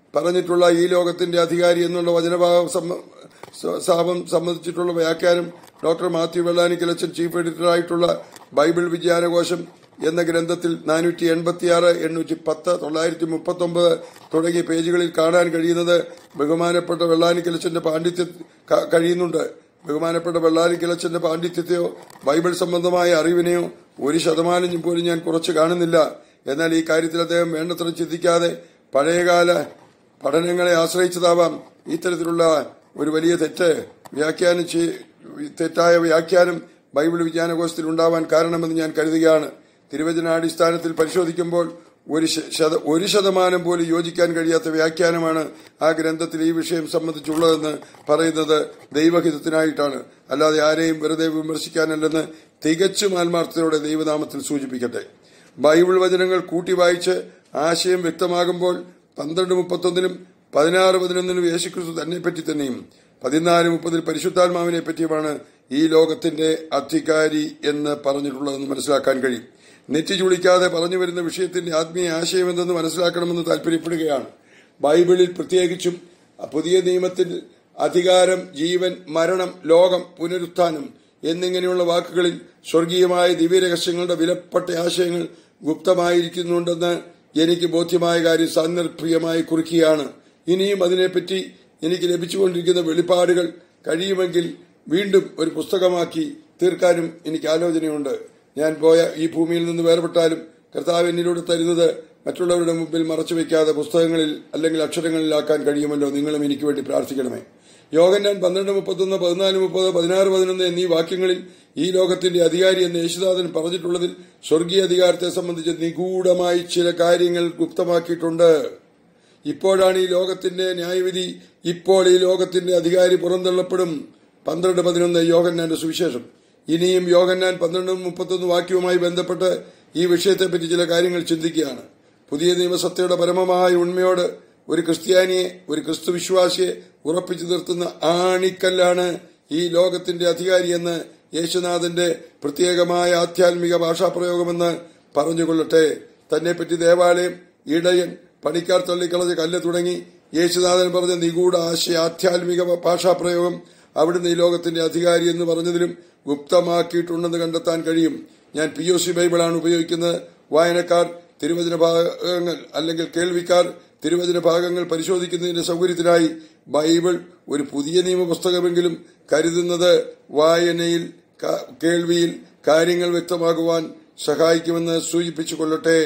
പറഞ്ഞിട്ടുള്ള ഈ ലോകത്തിന്റെ അധികാരി എന്നുള്ള വചനഭാവം സമ്മ- സ- സാപം സംബന്ധിച്ചിട്ടുള്ള വ്യാഖ്യാനം ഡോക്ടർ മാത്യു വെള്ളാനിക്കലച്ചൻ ചീഫ് എഡിറ്ററായിട്ടുള്ള ബൈബിൾ വിജ്ഞാനകോശം എന്ന ഗ്രന്ഥത്തിൽ നാനൂറ്റി എൺപത്തിയാറ് എണ്ണൂറ്റി പത്ത് തൊള്ളായിരത്തി മുപ്പത്തി ഒമ്പത് തുടങ്ങിയ പേജുകളിൽ കാണാൻ കഴിയുന്നത് ബഹുമാനപ്പെട്ട വെള്ളാനിക്കലച്ചന്റെ പാണ്ഡിത്യം ക- കഴിയുന്നുണ്ട് ബഹുമാനപ്പെട്ട വെള്ളാനിക്കലച്ചന്റെ പാണ്ഡിത്യത്തെയോ ബൈബിൾ സംബന്ധമായ അറിവിനെയോ ഒരു ശതമാനം പോലും ഞാൻ കുറച്ച് കാണുന്നില്ല എന്നാൽ ഈ കാര്യത്തിൽ അദ്ദേഹം വേണ്ടത്ര ചിന്തിക്കാതെ പഴയകാല പഠനങ്ങളെ ആശ്രയിച്ചതാവാം ഇത്തരത്തിലുള്ള ഒരു വലിയ തെറ്റ് വ്യാഖ്യാനം ചെയ്- തെറ്റായ വ്യാഖ്യാനം ബൈബിൾ വിജ്ഞാനകോശത്തിൽ ഉണ്ടാവാൻ കാരണമെന്ന് ഞാൻ കരുതുകയാണ് തിരുവചനാടിസ്ഥാനത്തിൽ പരിശോധിക്കുമ്പോൾ ഒരു ശ- ശത- ഒരു ശതമാനം പോലും യോജിക്കാൻ കഴിയാത്ത വ്യാഖ്യാനമാണ് ആ ഗ്രന്ഥത്തിൽ ഈ വിഷയം സംബന്ധിച്ചുള്ളതെന്ന് പറയുന്നത് ദൈവഹിതത്തിനായിട്ടാണ് അല്ലാതെ ആരെയും വെറുതെ വിമർശിക്കാനല്ലെന്ന് തികച്ചും ആത്മാർത്ഥതയോടെ ദൈവനാമത്തിൽ സൂചിപ്പിക്കട്ടെ ബൈബിൾ വചനങ്ങൾ കൂട്ടി വായിച്ച് ആശയം വ്യക്തമാകുമ്പോൾ പന്ത്രണ്ട് മുപ്പത്തൊന്നിനും പതിനാറ് പതിനൊന്നിനും യേശുക്രിസ്തു തന്നെപ്പറ്റി തന്നെയും പതിനാല് മുപ്പതിൽ പരിശുദ്ധാത്മാവിനെ പറ്റിയുമാണ് ഈ ലോകത്തിന്റെ അധികാരി എന്ന് പറഞ്ഞിട്ടുള്ളതെന്ന് മനസ്സിലാക്കാൻ കഴിയും നെറ്റി ചുളിക്കാതെ പറഞ്ഞു വരുന്ന വിഷയത്തിന്റെ ആത്മീയ ആശയം എന്തെന്ന് മനസ്സിലാക്കണമെന്ന് താല്പര്യപ്പെടുകയാണ് ബൈബിളിൽ പ്രത്യേകിച്ചും പുതിയ നിയമത്തിൽ അധികാരം ജീവൻ മരണം ലോകം പുനരുത്ഥാനം എന്നിങ്ങനെയുള്ള വാക്കുകളിൽ സ്വർഗീയമായ ദിവ്യരഹസ്യങ്ങളുടെ വിലപ്പെട്ട ആശയങ്ങൾ ഗുപ്തമായിരിക്കുന്നുണ്ടെന്ന് എനിക്ക് ബോധ്യമായ കാര്യം സാന്ദർഭികമായി കുറിക്കുകയാണ് ഇനിയും അതിനെപ്പറ്റി എനിക്ക് ലഭിച്ചുകൊണ്ടിരിക്കുന്ന വെളിപ്പാടുകൾ കഴിയുമെങ്കിൽ വീണ്ടും ഒരു പുസ്തകമാക്കി തീർക്കാനും എനിക്ക് ആലോചനയുണ്ട് ഞാൻ പോയ ഈ ഭൂമിയിൽ നിന്ന് വേർപെട്ടാലും കർത്താവ് എന്നിലൂടെ തരുന്നത് മറ്റുള്ളവരുടെ മുമ്പിൽ മറച്ചുവെക്കാതെ പുസ്തകങ്ങളിൽ അല്ലെങ്കിൽ അക്ഷരങ്ങളിലാക്കാൻ കഴിയുമല്ലോ നിങ്ങളും എനിക്ക് വേണ്ടി പ്രാർത്ഥിക്കണമേ യോഗൻ പന്ത്രണ്ട് മുപ്പത്തൊന്ന് പതിനാല് മുപ്പത് പതിനാറ് പതിനൊന്ന് എന്നീ വാക്യങ്ങളിൽ ഈ ലോകത്തിന്റെ അധികാരി എന്ന് യേശുദാസൻ പറഞ്ഞിട്ടുള്ളതിൽ സ്വർഗീയ അധികാരത്തെ സംബന്ധിച്ച് നിഗൂഢമായി ചില കാര്യങ്ങൾ ഗുപ്തമാക്കിയിട്ടുണ്ട് ഇപ്പോഴാണ് ഈ ലോകത്തിന്റെ ന്യായവിധി ഇപ്പോൾ ഈ ലോകത്തിന്റെ അധികാരി പുറന്തള്ളപ്പെടും പന്ത്രണ്ട് പതിനൊന്ന് യോഹന്നാന്റെ സുവിശേഷം ഇനിയും യോഹന്നാൻ പന്ത്രണ്ടും മുപ്പത്തൊന്ന് വാക്യവുമായി ബന്ധപ്പെട്ട് ഈ വിഷയത്തെപ്പറ്റി ചില കാര്യങ്ങൾ ചിന്തിക്കുകയാണ് പുതിയ നിയമസത്തയുടെ പരമമായ ഉണ്മയോട് ഒരു ക്രിസ്ത്യാനിയെ ഒരു ക്രിസ്തു വിശ്വാസിയെ ഉറപ്പിച്ചു നിർത്തുന്ന ആണിക്കല്ലാണ് ഈ ലോകത്തിന്റെ അധികാരിയെന്ന് യേശുനാഥന്റെ പ്രത്യേകമായ ആധ്യാത്മിക ഭാഷാപ്രയോഗമെന്ന് പറഞ്ഞുകൊള്ളട്ടെ തന്നെപ്പറ്റി ദേവാലയം ഇടയൻ പണിക്കാർ തള്ളിക്കളഞ്ഞ കല്ല് തുടങ്ങി യേശുനാഥൻ പറഞ്ഞ നിഗൂഢ ആശയ ആധ്യാത്മിക ഭാഷാപ്രയോഗം അവിടുന്ന് ഈ ലോകത്തിന്റെ അധികാരി എന്ന് പറഞ്ഞതിലും ഗുപ്തമാക്കിയിട്ടുണ്ടെന്ന് കണ്ടെത്താൻ കഴിയും ഞാൻ പി ഒ സി ബൈബിളാണ് ഉപയോഗിക്കുന്നത് വായനക്കാർ തിരുവചന ഭാഗങ്ങൾ അല്ലെങ്കിൽ കേൾവിക്കാർ തിരുവചന ഭാഗങ്ങൾ പരിശോധിക്കുന്നതിന്റെ സൗകര്യത്തിനായി ബൈബിൾ ഒരു പുതിയ നിയമ പുസ്തകമെങ്കിലും കരുതുന്നത് വായനയിൽ ക- കേൾവിയിൽ കാര്യങ്ങൾ വ്യക്തമാകുവാൻ സഹായിക്കുമെന്ന് സൂചിപ്പിച്ചു കൊള്ളട്ടെ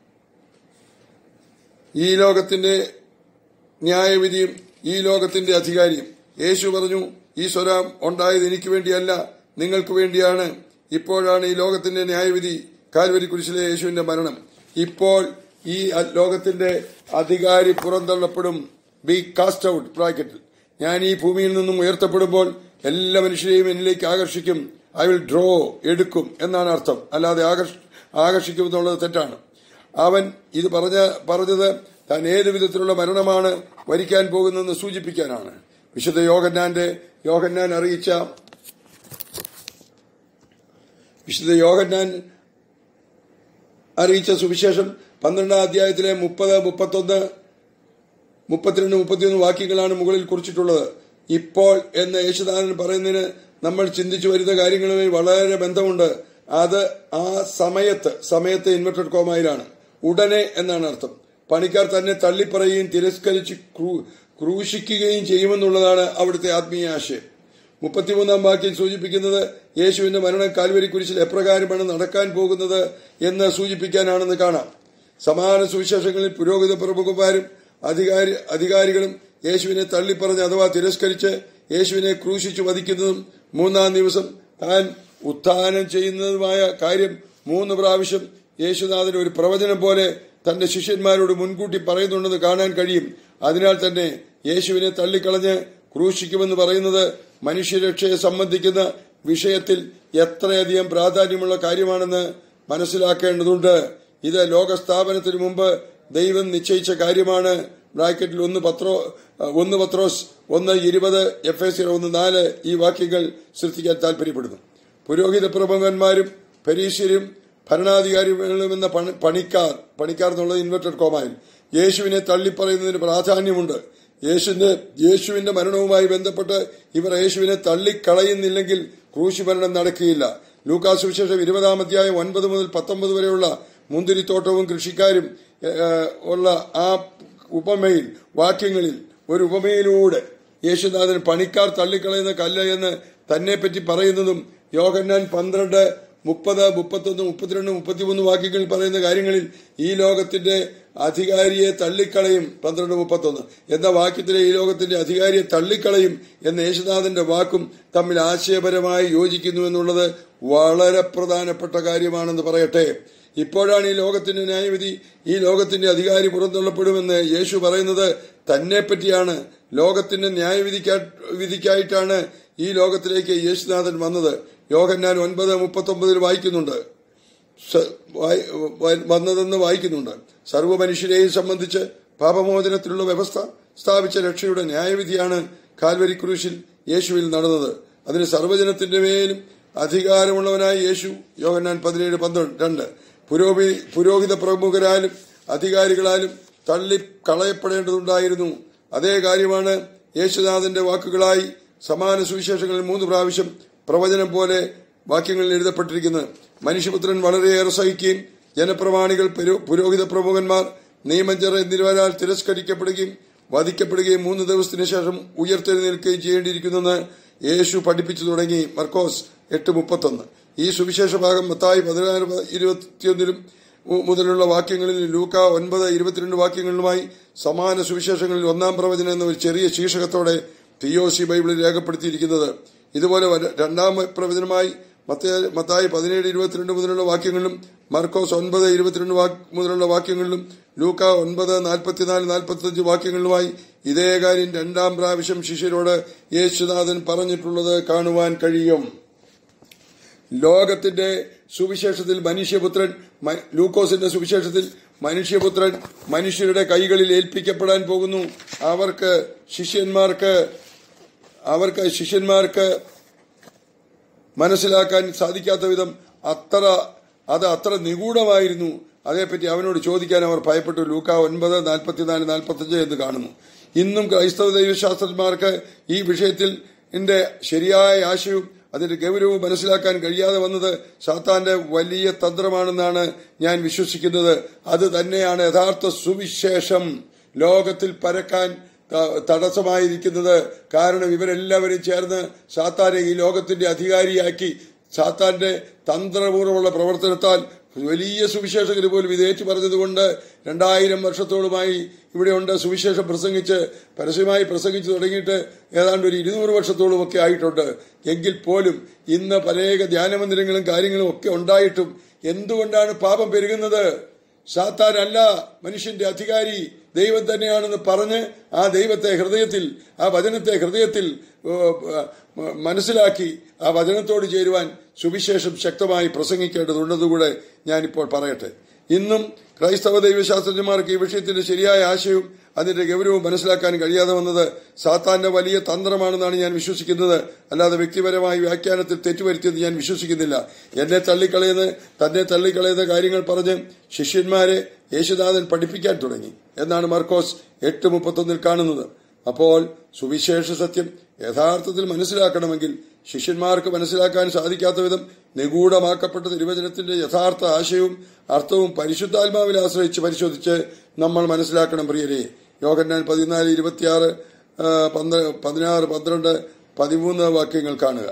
ഈ ലോകത്തിന്റെ ന്യായവിധിയും ഈ ലോകത്തിന്റെ അധികാരിയും യേശു പറഞ്ഞു ഈ സ്വരം ഉണ്ടായത് എനിക്ക് വേണ്ടിയല്ല നിങ്ങൾക്ക് വേണ്ടിയാണ് ഇപ്പോഴാണ് ഈ ലോകത്തിന്റെ ന്യായവിധി കാൽവരി കുരിശിലെ യേശുവിന്റെ മരണം ഇപ്പോൾ ഈ അ- ലോകത്തിന്റെ അധികാരി പുറന്തള്ളപ്പെടും ബി കാസ്റ്റ് ഔട്ട് ബ്രാക്കറ്റിൽ ഞാൻ ഈ ഭൂമിയിൽ നിന്നും ഉയർത്തപ്പെടുമ്പോൾ എല്ലാ മനുഷ്യരെയും എന്നിലേക്ക് ആകർഷിക്കും ഐ വിൽ ഡ്രോ എടുക്കും എന്നാണ് അർത്ഥം അല്ലാതെ ആകർഷ ആകർഷിക്കും എന്നുള്ളത് തെറ്റാണ് അവൻ ഇത് പറഞ്ഞ പറഞ്ഞത് താൻ ഏത് വിധത്തിലുള്ള മരണമാണ് വരിക്കാൻ പോകുന്നതെന്ന് സൂചിപ്പിക്കാനാണ് വിശുദ്ധ യോഹന്നാന്റെ യോഹന്നാൻ അറിയിച്ച വിശുദ്ധ യോഹന്നാൻ അറിയിച്ച സുവിശേഷം പന്ത്രണ്ടാം അധ്യായത്തിലെ മുപ്പത് മുപ്പത്തൊന്ന് മുപ്പത്തിരണ്ട് മുപ്പത്തിയൊന്ന് വാക്യങ്ങളാണ് മുകളിൽ കുറിച്ചിട്ടുള്ളത് ഇപ്പോൾ എന്ന് യേശുദാനൻ പറയുന്നതിന് നമ്മൾ ചിന്തിച്ചു വരുന്ന കാര്യങ്ങളുമായി വളരെ ബന്ധമുണ്ട് അത് ആ സമയത്ത് സമയത്ത് ഇൻവെർട്ടഡ് കോമയിലാണ് ഉടനെ എന്നാണ് അർത്ഥം പണിക്കാർ തന്നെ തള്ളിപ്പറയുകയും തിരസ്കരിച്ച് ക്രൂ- ക്രൂശിക്കുകയും ചെയ്യുമെന്നുള്ളതാണ് അവിടുത്തെ ആത്മീയ ആശയം മുപ്പത്തിമൂന്നാം വാക്യം സൂചിപ്പിക്കുന്നത് യേശുവിന്റെ മരണം കാൽവരി കുരിശിൽ എപ്രകാരമാണ് നടക്കാൻ പോകുന്നത് എന്ന് സൂചിപ്പിക്കാനാണെന്ന് കാണാം സമാന സുവിശേഷങ്ങളിൽ പുരോഹിത പ്രമുഖന്മാരും അധികാരി അധികാരികളും യേശുവിനെ തള്ളിപ്പറഞ്ഞ് അഥവാ തിരസ്കരിച്ച് യേശുവിനെ ക്രൂശിച്ചു വധിക്കുന്നതും മൂന്നാം ദിവസം താൻ ഉത്ഥാനം ചെയ്യുന്നതുമായ കാര്യം മൂന്ന് പ്രാവശ്യം യേശുനാഥൻ ഒരു പ്രവചനം പോലെ തന്റെ ശിഷ്യന്മാരോട് മുൻകൂട്ടി പറയുന്നുണ്ടെന്ന് കാണാൻ കഴിയും അതിനാൽ തന്നെ യേശുവിനെ തള്ളിക്കളഞ്ഞ് ക്രൂശിക്കുമെന്ന് പറയുന്നത് മനുഷ്യരക്ഷയെ സംബന്ധിക്കുന്ന വിഷയത്തിൽ എത്രയധികം പ്രാധാന്യമുള്ള കാര്യമാണെന്ന് മനസ്സിലാക്കേണ്ടതുണ്ട് ഇത് ലോകസ്ഥാപനത്തിന് മുമ്പ് ദൈവം നിശ്ചയിച്ച കാര്യമാണ് ബ്രാക്കറ്റിൽ ഒന്ന് പത്രോ ഒന്ന് പത്രോസ് ഒന്ന് ഇരുപത് എഫ് എസ് ഒന്ന് നാല് ഈ വാക്യങ്ങൾ സൃഷ്ടിക്കാൻ താല്പര്യപ്പെടുന്നു പുരോഹിത പ്രമുഖന്മാരും പരീശരും ഭരണാധികാരികളും എന്ന പണി- പണിക്കാർ പണിക്കാർ എന്നുള്ളത് ഇൻവെർട്ടഡ് കോമായിൽ യേശുവിനെ തള്ളിപ്പറയുന്നതിന് പ്രാധാന്യമുണ്ട് യേശുവിന്റെ യേശുവിന്റെ മരണവുമായി ബന്ധപ്പെട്ട് ഇവർ യേശുവിനെ തള്ളിക്കളയുന്നില്ലെങ്കിൽ ക്രൂശി മരണം നടക്കുകയില്ല ലൂക്കാസ് വിശേഷം ഇരുപതാം അധ്യായം ഒൻപത് മുതൽ പത്തൊമ്പത് വരെയുള്ള മുന്തിരിത്തോട്ടവും കൃഷിക്കാരും ഏഹ്, ഉള്ള ആ ഉപമയിൽ വാക്യങ്ങളിൽ ഒരു ഉപമയിലൂടെ യേശുനാഥൻ പണിക്കാർ തള്ളിക്കളയുന്ന കല്ല് എന്ന് തന്നെ പറ്റി പറയുന്നതും യോഹന്നാൻ പന്ത്രണ്ട് മുപ്പത് മുപ്പത്തൊന്ന് മുപ്പത്തിരണ്ട് മുപ്പത്തിമൂന്ന് വാക്യങ്ങളിൽ പറയുന്ന കാര്യങ്ങളിൽ ഈ ലോകത്തിന്റെ അധികാരിയെ തള്ളിക്കളയും പന്ത്രണ്ട് മുപ്പത്തൊന്ന് എന്ന വാക്യത്തിലെ ഈ ലോകത്തിന്റെ അധികാരിയെ തള്ളിക്കളയും എന്ന യേശുനാഥന്റെ വാക്കും തമ്മിൽ ആശയപരമായി യോജിക്കുന്നു എന്നുള്ളത് വളരെ പ്രധാനപ്പെട്ട കാര്യമാണെന്ന് പറയട്ടെ ഇപ്പോഴാണ് ഈ ലോകത്തിന്റെ ന്യായവിധി ഈ ലോകത്തിന്റെ അധികാരി പുറന്തള്ളപ്പെടുമെന്ന് യേശു പറയുന്നത് തന്നെ പറ്റിയാണ് ലോകത്തിന്റെ ന്യായവിധിക്കാ വിധിക്കായിട്ടാണ് ഈ ലോകത്തിലേക്ക് യേശുനാഥൻ വന്നത് യോഹന്നാൻ ഒൻപത് മുപ്പത്തൊമ്പതിൽ വായിക്കുന്നുണ്ട് സ- വായി- വ- വന്നതെന്ന് വായിക്കുന്നുണ്ട് സർവ്വ മനുഷ്യരെയും സംബന്ധിച്ച് പാപമോചനത്തിലുള്ള വ്യവസ്ഥ സ്ഥാപിച്ച രക്ഷയുടെ ന്യായവിധിയാണ് കാൽവരി ക്രൂശിൽ യേശുവിൽ നടന്നത് അതിന് സർവ്വജനത്തിന്റെ മേലും അധികാരമുള്ളവനായ യേശു യോഹന്നാൻ പതിനേഴ് പന്ത്രണ്ട് രണ്ട് പുരോഹി പുരോഹിത പ്രമുഖരാലും അധികാരികളാലും തള്ളി കളയപ്പെടേണ്ടതുണ്ടായിരുന്നു അതേ കാര്യമാണ് യേശുനാഥന്റെ വാക്കുകളായി സമാന സുവിശേഷങ്ങളിൽ മൂന്ന് പ്രാവശ്യം പ്രവചനം പോലെ വാക്യങ്ങളിൽ എഴുതപ്പെട്ടിരിക്കുന്നത് മനുഷ്യപുത്രൻ വളരെയേറെ സഹിക്കുകയും ജനപ്രമാണികൾ പുരോ- പുരോഹിത പ്രമുഖന്മാർ നിയമജ്ഞർ എന്നിവരാൽ തിരസ്കരിക്കപ്പെടുകയും വധിക്കപ്പെടുകയും മൂന്ന് ദിവസത്തിന് ശേഷം ഉയർത്തെഴുന്നേൽക്കുകയും ചെയ്യേണ്ടിയിരിക്കുന്നെന്ന് യേശു പഠിപ്പിച്ചു തുടങ്ങി മർക്കോസ് എട്ട് മുപ്പത്തൊന്ന് ഈ സുവിശേഷ ഭാഗം മത്തായി പതിനാറ് ഇരുപത്തിയൊന്നിലും മു- മുതലുള്ള വാക്യങ്ങളിൽ ലൂക്ക ഒൻപത് ഇരുപത്തിരണ്ട് വാക്യങ്ങളിലുമായി സമാന സുവിശേഷങ്ങളിൽ ഒന്നാം പ്രവചനം എന്ന ഒരു ചെറിയ ശീർഷകത്തോടെ തിയോസി ബൈബിളിൽ രേഖപ്പെടുത്തിയിരിക്കുന്നത് ഇതുപോലെ വര- രണ്ടാം പ്രവചനമായി മത്തയ- മത്തായി പതിനേഴ് ഇരുപത്തിരണ്ട് മുതലുള്ള വാക്യങ്ങളിലും മർക്കോസ് ഒൻപത് ഇരുപത്തിരണ്ട് വാക്ക് മുതലുള്ള വാക്യങ്ങളിലും ലൂക്ക ഒൻപത് നാൽപ്പത്തിനാല് നാൽപ്പത്തിയഞ്ച് വാക്യങ്ങളിലുമായി ഇതേ കാര്യം രണ്ടാം പ്രാവശ്യം ശിഷ്യരോട് യേശുനാഥൻ പറഞ്ഞിട്ടുള്ളത് കാണുവാൻ കഴിയും ലോകത്തിന്റെ സുവിശേഷത്തിൽ മനുഷ്യപുത്രൻ മ- ലൂക്കോസിന്റെ സുവിശേഷത്തിൽ മനുഷ്യപുത്രൻ മനുഷ്യരുടെ കൈകളിൽ ഏൽപ്പിക്കപ്പെടാൻ പോകുന്നു അവർക്ക് ശിഷ്യന്മാർക്ക് അവർക്ക് ശിഷ്യന്മാർക്ക് മനസ്സിലാക്കാൻ സാധിക്കാത്ത വിധം അത്ര അത് അത്ര നിഗൂഢമായിരുന്നു അതേപ്പറ്റി അവനോട് ചോദിക്കാൻ അവർ ഭയപ്പെട്ടു ലൂക്ക ഒൻപത് നാൽപ്പത്തിനാല് നാൽപ്പത്തഞ്ച് എന്ന് കാണുന്നു ഇന്നും ക്രൈസ്തവ ദൈവശാസ്ത്രജ്ഞന്മാർക്ക് ഈ വിഷയത്തിൽ ന്റെ ശരിയായ ആശയവും അതിന്റെ ഗൗരവവും മനസ്സിലാക്കാൻ കഴിയാതെ വന്നത് സാത്താന്റെ വലിയ തന്ത്രമാണെന്നാണ് ഞാൻ വിശ്വസിക്കുന്നത് അത് തന്നെയാണ് യഥാർത്ഥ സുവിശേഷം ലോകത്തിൽ പരക്കാൻ ത- തടസ്സമായിരിക്കുന്നത് കാരണം ഇവരെല്ലാവരും ചേർന്ന് സാത്താനെ ഈ ലോകത്തിന്റെ അധികാരിയാക്കി സാത്താന്റെ തന്ത്രപൂർവ്വമുള്ള പ്രവർത്തനത്താൽ വലിയ സുവിശേഷകർ പോലും ഇത് ഏറ്റു പറഞ്ഞതുകൊണ്ട് രണ്ടായിരം വർഷത്തോളമായി ഇവിടെയുണ്ട് സുവിശേഷം പ്രസംഗിച്ച് പരസ്യമായി പ്രസംഗിച്ചു തുടങ്ങിയിട്ട് ഏതാണ്ട് ഒരു ഇരുന്നൂറ് വർഷത്തോളം ഒക്കെ ആയിട്ടുണ്ട് എങ്കിൽ പോലും ഇന്ന് പലക ധ്യാനമന്ദിരങ്ങളും കാര്യങ്ങളും ഒക്കെ ഉണ്ടായിട്ടും എന്തുകൊണ്ടാണ് പാപം പെരുകുന്നത് സാത്താനല്ല മനുഷ്യന്റെ അധികാരി ദൈവം തന്നെയാണെന്ന് പറഞ്ഞ് ആ ദൈവത്തെ ഹൃദയത്തിൽ ആ വചനത്തെ ഹൃദയത്തിൽ ഏ, ഏ, മനസ്സിലാക്കി ആ വചനത്തോട് ചേരുവാൻ സുവിശേഷം ശക്തമായി പ്രസംഗിക്കേണ്ടതുണ്ടെന്നുകൂടെ ഞാനിപ്പോൾ പറയട്ടെ ഇന്നും ക്രൈസ്തവ ദൈവശാസ്ത്രജ്ഞന്മാർക്ക് ഈ വിഷയത്തിന്റെ ശരിയായ ആശയവും അതിന്റെ ഗൗരവവും മനസ്സിലാക്കാൻ കഴിയാതെ വന്നത് സാത്താന്റെ വലിയ തന്ത്രമാണെന്നാണ് ഞാൻ വിശ്വസിക്കുന്നത് അല്ലാതെ വ്യക്തിപരമായ വ്യാഖ്യാനത്തിൽ തെറ്റുവരുത്തിയത് ഞാൻ വിശ്വസിക്കുന്നില്ല എന്നെ തള്ളിക്കളയുന്ന തന്നെ തള്ളിക്കളയുന്ന കാര്യങ്ങൾ പറഞ്ഞ് ശിഷ്യന്മാരെ യേശുനാഥൻ പഠിപ്പിക്കാൻ തുടങ്ങി എന്നാണ് മാർക്കോസ് എട്ട് മുപ്പത്തൊന്നിൽ കാണുന്നത് അപ്പോൾ സുവിശേഷ സത്യം യഥാർത്ഥത്തിൽ മനസ്സിലാക്കണമെങ്കിൽ ശിഷ്യന്മാർക്ക് മനസ്സിലാക്കാൻ സാധിക്കാത്ത വിധം നിഗൂഢമാക്കപ്പെട്ട തിരുവചനത്തിന്റെ യഥാർത്ഥ ആശയവും അർത്ഥവും പരിശുദ്ധാത്മാവിൽ ആശ്രയിച്ച് പരിശോധിച്ച് നമ്മൾ മനസ്സിലാക്കണം പ്രിയരെ യോഹന്നാൻ പതിനാല് ഇരുപത്തിയാറ് ആ, പന്ത്ര- പതിനാറ് പന്ത്രണ്ട് പതിമൂന്ന് വാക്യങ്ങൾ കാണുക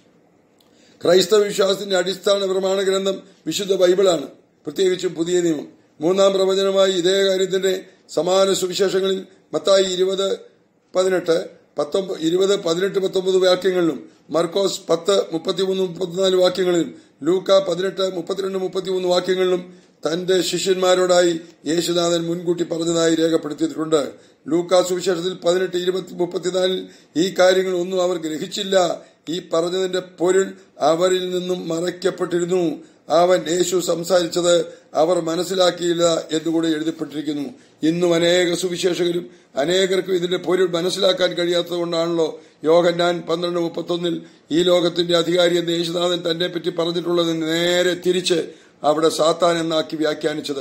ക്രൈസ്തവ വിശ്വാസത്തിന്റെ അടിസ്ഥാന പ്രമാണ ഗ്രന്ഥം വിശുദ്ധ ബൈബിളാണ് പ്രത്യേകിച്ചും പുതിയ നിയമം മൂന്നാം പ്രവചനമായി ഇതേ കാര്യത്തിന്റെ സമാന സുവിശേഷങ്ങളിൽ മത്തായി ഇരുപത് പതിനെട്ട് പത്തൊമ്പത് ഇരുപത് പതിനെട്ട് പത്തൊമ്പത് വാക്യങ്ങളിലും മർക്കോസ് പത്ത് മുപ്പത്തിമൂന്ന് മുപ്പത്തിനാല് വാക്യങ്ങളിലും ലൂക്ക പതിനെട്ട് മുപ്പത്തിരണ്ട് മുപ്പത്തിമൂന്ന് വാക്യങ്ങളിലും തന്റെ ശിഷ്യന്മാരോടായി യേശുനാഥൻ മുൻകൂട്ടി പറഞ്ഞതായി രേഖപ്പെടുത്തിയിട്ടുണ്ട് ലൂക്ക സുവിശേഷത്തിൽ പതിനെട്ട് ഇരുപത്തി മുപ്പത്തിനാലിൽ ഈ കാര്യങ്ങൾ ഒന്നും അവർ ഗ്രഹിച്ചില്ല ഈ പറഞ്ഞതിന്റെ പൊരുൾ അവരിൽ നിന്നും മറയ്ക്കപ്പെട്ടിരുന്നു അവൻ യേശു സംസാരിച്ചത് അവർ മനസ്സിലാക്കിയില്ല എന്നുകൂടെ എഴുതപ്പെട്ടിരിക്കുന്നു ഇന്നും അനേക സുവിശേഷകരും അനേകർക്കും ഇതിന്റെ പൊരുൾ മനസ്സിലാക്കാൻ കഴിയാത്തതുകൊണ്ടാണല്ലോ യോഹന്നാൻ പന്ത്രണ്ട് മുപ്പത്തൊന്നിൽ ഈ ലോകത്തിന്റെ അധികാരി എന്ന് യേശുനാഥൻ തന്നെ പറ്റി പറഞ്ഞിട്ടുള്ളത് നേരെ തിരിച്ച് അവിടെ സാത്താൻ എന്നാക്കി വ്യാഖ്യാനിച്ചത്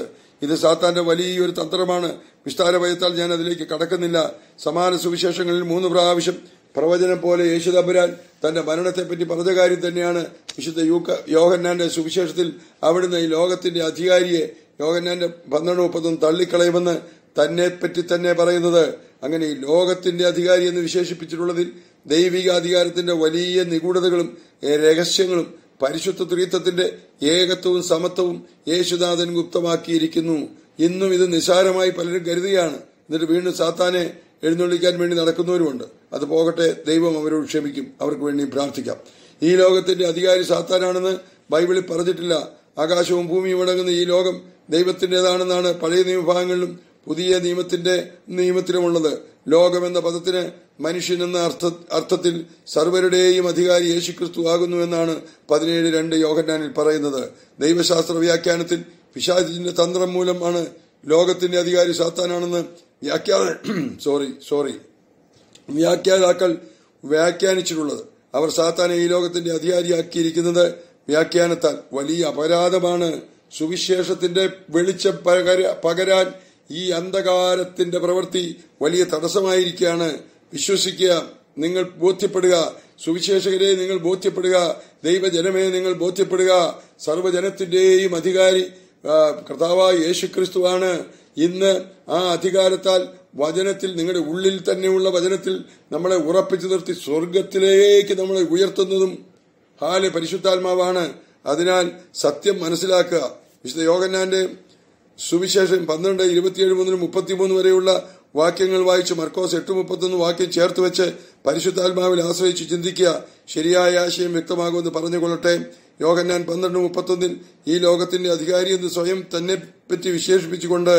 ഇത് സാത്താന്റെ വലിയൊരു തന്ത്രമാണ് വിസ്താര ഭയത്താൽ ഞാൻ അതിലേക്ക് കടക്കുന്നില്ല സമാന സുവിശേഷങ്ങളിൽ മൂന്ന് പ്രാവശ്യം പ്രവചനം പോലെ യേശുദമ്പുരാൻ തന്റെ മരണത്തെപ്പറ്റി പറഞ്ഞ കാര്യം തന്നെയാണ് വിശുദ്ധ യൂക്ക യോഹന്നാന്റെ സുവിശേഷത്തിൽ അവിടുന്ന് ഈ ലോകത്തിന്റെ അധികാരിയെ യോഹന്നാന്റെ പന്ത്രണ്ട് മുപ്പത്തൊന്ന് തള്ളിക്കളയുമെന്ന് തന്നെ പറ്റി തന്നെ പറയുന്നത് അങ്ങനെ ഈ ലോകത്തിന്റെ അധികാരി എന്ന് വിശേഷിപ്പിച്ചിട്ടുള്ളതിൽ ദൈവിക അധികാരത്തിന്റെ വലിയ നിഗൂഢതകളും ഏ, രഹസ്യങ്ങളും പരിശുദ്ധ ത്രീത്വത്തിന്റെ ഏകത്വവും സമത്വവും യേശുനാഥൻ ഗുപ്തമാക്കിയിരിക്കുന്നു ഇന്നും ഇത് നിസാരമായി പലരും കരുതുകയാണ് എന്നിട്ട് വീണ്ടും സാത്താനെ എഴുന്നള്ളിക്കാൻ വേണ്ടി നടക്കുന്നവരുമുണ്ട് അത് പോകട്ടെ ദൈവം അവരോട് ക്ഷമിക്കും അവർക്ക് വേണ്ടി പ്രാർത്ഥിക്കാം ഈ ലോകത്തിന്റെ അധികാരി സാത്താനാണെന്ന് ബൈബിളിൽ പറഞ്ഞിട്ടില്ല ആകാശവും ഭൂമിയും അടങ്ങുന്ന ഈ ലോകം ദൈവത്തിന്റേതാണെന്നാണ് പഴയ നിയമഭാഗങ്ങളിലും പുതിയ നിയമത്തിന്റെ നിയമത്തിലുമുള്ളത് ലോകം എന്ന പദത്തിന് മനുഷ്യൻ എന്ന അർത്ഥ അർത്ഥത്തിൽ സർവരുടെയും അധികാരി യേശുക്രിസ്തു ആകുന്നു എന്നാണ് പതിനേഴ് രണ്ട് യോഹന്നാനിൽ പറയുന്നത് ദൈവശാസ്ത്ര വ്യാഖ്യാനത്തിൽ പിശാചിന്റെ തന്ത്രം മൂലമാണ് ലോകത്തിന്റെ അധികാരി സാത്താനാണെന്ന് വ്യാഖ്യാന സോറി സോറി വ്യാഖ്യാതാക്കൾ വ്യാഖ്യാനിച്ചിട്ടുള്ളത് അവർ സാത്താനെ ഈ ലോകത്തിന്റെ അധികാരിയാക്കിയിരിക്കുന്നത് വ്യാഖ്യാനത്താൽ വലിയ അപരാധമാണ് സുവിശേഷത്തിന്റെ വെളിച്ചം പകര- പകരാൻ ഈ അന്ധകാരത്തിന്റെ പ്രവൃത്തി വലിയ തടസ്സമായിരിക്കുകയാണ് വിശ്വസിക്കുക നിങ്ങൾ ബോധ്യപ്പെടുക സുവിശേഷകരെ നിങ്ങൾ ബോധ്യപ്പെടുക ദൈവജനമേ നിങ്ങൾ ബോധ്യപ്പെടുക സർവ്വജനത്തിന്റെയും അധികാരി ആ, കർത്താവായ യേശുക്രിസ്തുവാണ് ഇന്ന് ആ അധികാരത്താൽ വചനത്തിൽ നിങ്ങളുടെ ഉള്ളിൽ തന്നെയുള്ള വചനത്തിൽ നമ്മളെ ഉറപ്പിച്ചു നിർത്തി സ്വർഗത്തിലേക്ക് നമ്മളെ ഉയർത്തുന്നതും ഹാല് പരിശുദ്ധാത്മാവാണ് അതിനാൽ സത്യം മനസ്സിലാക്കുക വിശുദ്ധ യോഗന്നാന്റെ സുവിശേഷം പന്ത്രണ്ട് ഇരുപത്തിയേഴ് മുതൽ മുപ്പത്തിമൂന്ന് വരെയുള്ള വാക്യങ്ങൾ വായിച്ച് മർക്കോസ് എട്ട് മുപ്പത്തൊന്ന് വാക്യം ചേർത്ത് വെച്ച് പരിശുദ്ധാത്മാവിൽ ആശ്രയിച്ച് ചിന്തിക്കുക ശരിയായ ആശയം വ്യക്തമാകുമെന്ന് പറഞ്ഞുകൊള്ളട്ടെ യോഗന്നാൻ പന്ത്രണ്ട് മുപ്പത്തൊന്നിൽ ഈ ലോകത്തിന്റെ അധികാരി എന്ന് സ്വയം തന്നെ പറ്റി വിശേഷിപ്പിച്ചുകൊണ്ട്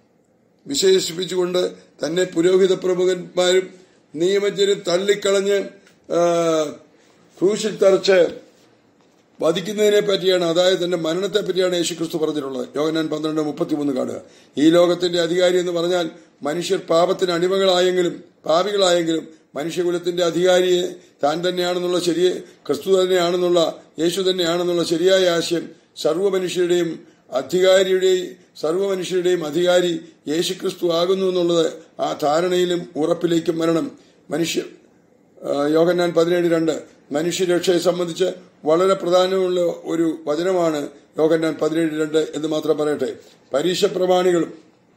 വിശേഷിപ്പിച്ചുകൊണ്ട് തന്നെ പുരോഹിത പ്രമുഖന്മാരും നിയമജ്ഞരും തള്ളിക്കളഞ്ഞ് ആ, ക്രൂശിൽ തറച്ച് വധിക്കുന്നതിനെ പറ്റിയാണ് അതായത് തന്റെ മരണത്തെ പറ്റിയാണ് യേശുക്രിസ്തു പറഞ്ഞിട്ടുള്ളത് യോഗനാൻ പന്ത്രണ്ട് മുപ്പത്തിമൂന്ന് കാണുക ഈ ലോകത്തിന്റെ അധികാരി എന്ന് പറഞ്ഞാൽ മനുഷ്യർ പാപത്തിന് അടിമകളായെങ്കിലും പാപികളായെങ്കിലും മനുഷ്യകുലത്തിന്റെ അധികാരിയെ താൻ തന്നെയാണെന്നുള്ള ശരിയെ ക്രിസ്തു തന്നെയാണെന്നുള്ള യേശു തന്നെയാണെന്നുള്ള ശരിയായ ആശയം സർവ്വ മനുഷ്യരുടെയും അധികാരിയുടെയും സർവ്വ മനുഷ്യരുടെയും അധികാരി യേശുക്രിസ്തു ആകുന്നു എന്നുള്ളത് ആ ധാരണയിലും ഉറപ്പിലേക്കും വരണം മനുഷ്യ ആ, യോഹന്നാൻ പതിനേഴ് രണ്ട് മനുഷ്യരക്ഷയെ സംബന്ധിച്ച് വളരെ പ്രധാനമുള്ള ഒരു വചനമാണ് യോഹന്നാൻ പതിനേഴ് രണ്ട് എന്ന് മാത്രം പറയട്ടെ പരീക്ഷ പ്രമാണികളും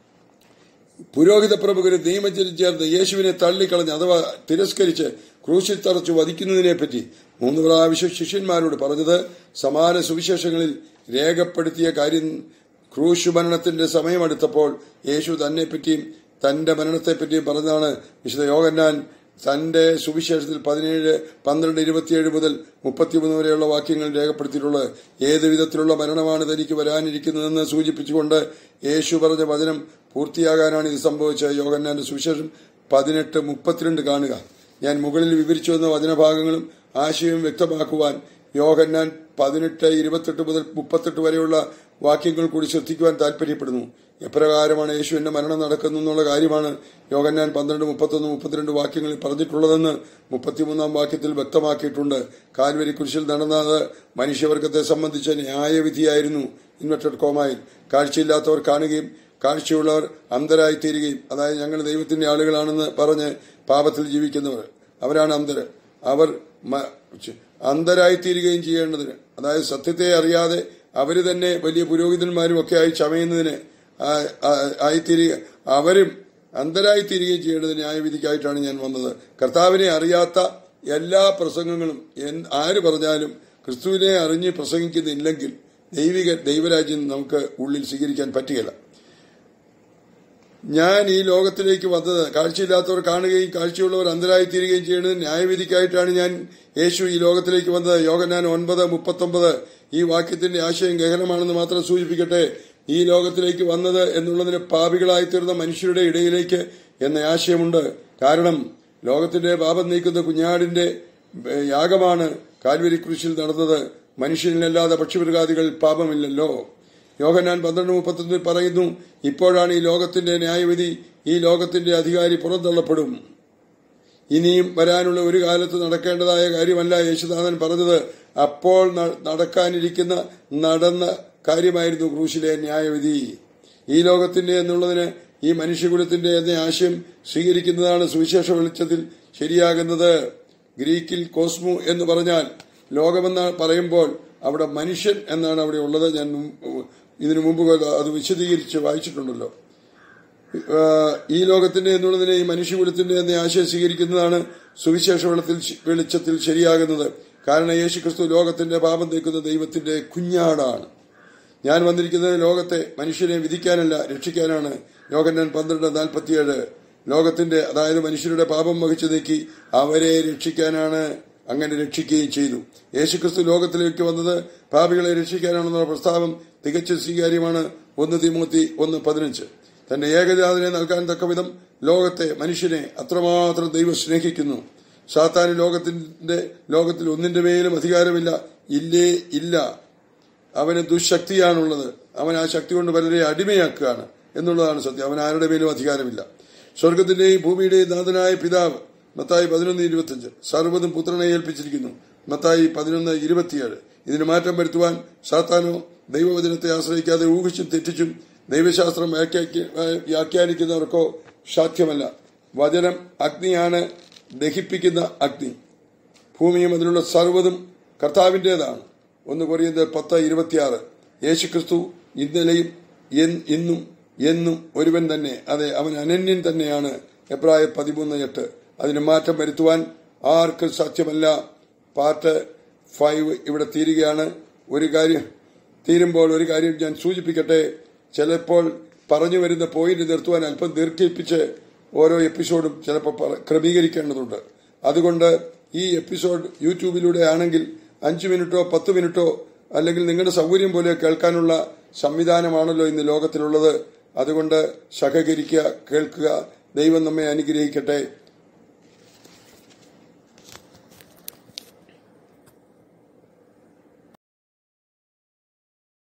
പുരോഹിത പ്രമുഖരും നിയമജ്ഞരും ചേർന്ന് യേശുവിനെ തള്ളിക്കളഞ്ഞ് അഥവാ തിരസ്കരിച്ച് ക്രൂശിൽ തറച്ചു വധിക്കുന്നതിനെപ്പറ്റി മൂന്ന് പ്രാവശ്യം ശിഷ്യന്മാരോട് പറഞ്ഞത് സമാന സുവിശേഷങ്ങളിൽ രേഖപ്പെടുത്തിയ കാര്യം ക്രൂശ് മരണത്തിന്റെ സമയമെടുത്തപ്പോൾ യേശു തന്നെപ്പറ്റിയും തന്റെ മരണത്തെപ്പറ്റിയും പറഞ്ഞതാണ് വിശുദ്ധ യോഗന്നാൻ തന്റെ സുവിശേഷത്തിൽ പതിനേഴ് പന്ത്രണ്ട് ഇരുപത്തിയേഴ് മുതൽ മുപ്പത്തിമൂന്ന് വരെയുള്ള വാക്യങ്ങൾ രേഖപ്പെടുത്തിയിട്ടുള്ളത് ഏത് വിധത്തിലുള്ള മരണമാണ് തനിക്ക് വരാനിരിക്കുന്നതെന്ന് സൂചിപ്പിച്ചുകൊണ്ട് യേശു പറഞ്ഞ വചനം പൂർത്തിയാകാനാണ് ഇത് സംഭവിച്ചത് യോഗന്നാന്റെ സുവിശേഷം പതിനെട്ട് മുപ്പത്തിരണ്ട് കാണുക ഞാൻ മുകളിൽ വിവരിച്ചു വന്ന വചനഭാഗങ്ങളും ആശയവും വ്യക്തമാക്കുവാൻ യോഹന്നാൻ പതിനെട്ട് ഇരുപത്തെട്ട് മുതൽ മുപ്പത്തെട്ട് വരെയുള്ള വാക്യങ്ങൾ കൂടി ശ്രദ്ധിക്കുവാൻ താല്പര്യപ്പെടുന്നു എപ്രകാരമാണ് യേശുവിന്റെ മരണം നടക്കുന്നു എന്നുള്ള കാര്യമാണ് യോഹന്നാൻ പന്ത്രണ്ട് മുപ്പത്തൊന്ന് മുപ്പത്തിരണ്ട് വാക്യങ്ങളിൽ പറഞ്ഞിട്ടുള്ളതെന്ന് മുപ്പത്തിമൂന്നാം വാക്യത്തിൽ വ്യക്തമാക്കിയിട്ടുണ്ട് കാൽവരി കുരിശിൽ നടന്നത് മനുഷ്യവർഗത്തെ സംബന്ധിച്ച ന്യായവിധിയായിരുന്നു ഇൻവെർട്ടഡ് കോമായിൽ കാഴ്ചയില്ലാത്തവർ കാണുകയും കാഴ്ചയുള്ളവർ അന്ധരായി തീരുകയും അതായത് ഞങ്ങൾ ദൈവത്തിന്റെ ആളുകളാണെന്ന് പറഞ്ഞ് പാപത്തിൽ ജീവിക്കുന്നവർ അവരാണ് അന്ധര് അവർ മ- ഛെ, അന്ധരായി തീരുകയും ചെയ്യേണ്ടതിന് അതായത് സത്യത്തെ അറിയാതെ അവര് തന്നെ വലിയ പുരോഹിതന്മാരും ഒക്കെ ആയി ചമയുന്നതിന് ആ- ആ- ആയിത്തീരുക അവരും അന്ധരായി തീരുകയും ചെയ്യേണ്ടതിന് ന്യായവിധിക്കായിട്ടാണ് ഞാൻ വന്നത് കർത്താവിനെ അറിയാത്ത എല്ലാ പ്രസംഗങ്ങളും എന്ത് ആര് പറഞ്ഞാലും ക്രിസ്തുവിനെ അറിഞ്ഞ് പ്രസംഗിക്കുന്നില്ലെങ്കിൽ ദൈവിക ദൈവരാജ്യം നമുക്ക് ഉള്ളിൽ സ്വീകരിക്കാൻ പറ്റുകയില്ല ഞാൻ ഈ ലോകത്തിലേക്ക് വന്നത് കാഴ്ചയില്ലാത്തവർ കാണുകയും കാഴ്ചയുള്ളവർ അന്ധരായി തീരുകയും ചെയ്യുന്നത് ന്യായവിധിക്കായിട്ടാണ് ഞാൻ യേശു ഈ ലോകത്തിലേക്ക് വന്നത് യോഗനാൻ ഒൻപത് മുപ്പത്തൊമ്പത് ഈ വാക്യത്തിന്റെ ആശയം ഗഹനമാണെന്ന് മാത്രം സൂചിപ്പിക്കട്ടെ ഈ ലോകത്തിലേക്ക് വന്നത് എന്നുള്ളതിന് പാപികളായിത്തീർന്ന മനുഷ്യരുടെ ഇടയിലേക്ക് എന്ന ആശയമുണ്ട് കാരണം ലോകത്തിന്റെ പാപം നീക്കുന്ന കുഞ്ഞാടിന്റെ ഏഹ്, യാഗമാണ് കാൽവരി കുരിശിൽ നടന്നത് മനുഷ്യനിലല്ലാതെ പക്ഷിമൃഗാദികൾ പാപമില്ലല്ലോ യോഹനാൻ പന്ത്രണ്ട് മുപ്പത്തൊന്നിൽ പറയുന്നു ഇപ്പോഴാണ് ഈ ലോകത്തിന്റെ ന്യായവിധി ഈ ലോകത്തിന്റെ അധികാരി പുറന്തള്ളപ്പെടും ഇനിയും വരാനുള്ള ഒരു കാലത്ത് നടക്കേണ്ടതായ കാര്യമല്ല യേശുദാസൻ പറഞ്ഞത് അപ്പോൾ ന- നടക്കാനിരിക്കുന്ന നടന്ന കാര്യമായിരുന്നു ക്രൂശിലെ ന്യായവിധി ഈ ലോകത്തിന്റെ എന്നുള്ളതിന് ഈ മനുഷ്യകുലത്തിന്റെ എന്ന ആശയം സ്വീകരിക്കുന്നതാണ് സുവിശേഷ വെളിച്ചത്തിൽ ശരിയാകുന്നത് ഗ്രീക്കിൽ കോസ്മു എന്ന് പറഞ്ഞാൽ ലോകമെന്ന് പറയുമ്പോൾ അവിടെ മനുഷ്യൻ എന്നാണ് അവിടെ ഉള്ളത് ഞാൻ മുമ്പ് ഇതിനു മുമ്പ് അത് വിശദീകരിച്ച് വായിച്ചിട്ടുണ്ടല്ലോ ഏഹ് ഈ ലോകത്തിന്റെ എന്നുള്ളതിനെ ഈ മനുഷ്യകുലത്തിന്റെ എന്ന ആശയം സ്വീകരിക്കുന്നതാണ് സുവിശേഷ വെള്ളത്തിൽ വെളിച്ചത്തിൽ ശരിയാകുന്നത് കാരണം യേശുക്രിസ്തു ലോകത്തിന്റെ പാപം തീർക്കുന്ന ദൈവത്തിന്റെ കുഞ്ഞാടാണ് ഞാൻ വന്നിരിക്കുന്നത് ലോകത്തെ മനുഷ്യനെ വിധിക്കാനല്ല രക്ഷിക്കാനാണ് യോഗന്നൻ പന്ത്രണ്ട് നാൽപ്പത്തിയേഴ് ലോകത്തിന്റെ അതായത് മനുഷ്യരുടെ പാപം വഹിച്ചു നീക്കി അവരെ രക്ഷിക്കാനാണ് അങ്ങനെ രക്ഷിക്കുകയും ചെയ്തു യേശുക്രിസ്തു ലോകത്തിലേക്ക് വന്നത് പാപികളെ രക്ഷിക്കാനാണെന്നുള്ള പ്രസ്താവം തികച്ചും സ്വീകാര്യമാണ് ഒന്ന് തിമൂത്തി ഒന്ന് പതിനഞ്ച് തന്റെ ഏകജാതനെ നൽകാൻ തക്കവിധം ലോകത്തെ മനുഷ്യനെ അത്രമാത്രം ദൈവം സ്നേഹിക്കുന്നു സാത്താന് ലോകത്തിന്റെ ലോകത്തിൽ ഒന്നിന്റെ മേലും അധികാരമില്ല ഇല്ലേ ഇല്ല അവന് ദുശക്തിയാണുള്ളത് അവൻ ആ ശക്തി കൊണ്ട് പലരെ അടിമയാക്കുകയാണ് എന്നുള്ളതാണ് സത്യം അവൻ ആരുടെ മേലും അധികാരമില്ല സ്വർഗത്തിന്റെയും ഭൂമിയുടെയും നാഥനായ പിതാവ് മത്തായി പതിനൊന്ന് ഇരുപത്തിയഞ്ച് സർവ്വതും പുത്രനെ ഏൽപ്പിച്ചിരിക്കുന്നു മത്തായി പതിനൊന്ന് ഇരുപത്തിയേഴ് ഇതിന് മാറ്റം വരുത്തുവാൻ സാത്താനോ ദൈവവചനത്തെ ആശ്രയിക്കാതെ ഊഹിച്ചും തെറ്റിച്ചും ദൈവശാസ്ത്രം വ്യാഖ്യാക്കി- വ്യാഖ്യാനിക്കുന്നവർക്കോ സാധ്യമല്ല വചനം അഗ്നിയാണ് ദഹിപ്പിക്കുന്ന അഗ്നി ഭൂമിയും അതിലുള്ള സർവ്വതും കർത്താവിന്റേതാണ് ഒന്ന് കൊറിയന്ത് പത്ത് ഇരുപത്തിയാറ് യേശുക്രിസ്തു ഇന്നലെയും എൻ- ഇന്നും എന്നും ഒരുവൻ തന്നെ അതെ അവൻ അനന്യൻ തന്നെയാണ് എബ്രായ പതിമൂന്ന് എട്ട് അതിന് മാറ്റം വരുത്തുവാൻ ആർക്കും സാധ്യമല്ല പാർട്ട് ഫൈവ് ഇവിടെ തീരുകയാണ് ഒരു കാര്യം തീരുമ്പോൾ ഒരു കാര്യം ഞാൻ സൂചിപ്പിക്കട്ടെ ചിലപ്പോൾ പറഞ്ഞു വരുന്ന പോയിന്റ് നിർത്തുവാൻ അല്പം ദീർഘിപ്പിച്ച് ഓരോ എപ്പിസോഡും ചിലപ്പോൾ പറ- ക്രമീകരിക്കേണ്ടതുണ്ട് അതുകൊണ്ട് ഈ എപ്പിസോഡ് യൂട്യൂബിലൂടെ ആണെങ്കിൽ അഞ്ചു മിനിറ്റോ പത്ത് മിനിറ്റോ അല്ലെങ്കിൽ നിങ്ങളുടെ സൗകര്യം പോലെ കേൾക്കാനുള്ള സംവിധാനമാണല്ലോ ഇന്ന് ലോകത്തിലുള്ളത് അതുകൊണ്ട് സഹകരിക്കുക കേൾക്കുക ദൈവം നമ്മെ അനുഗ്രഹിക്കട്ടെ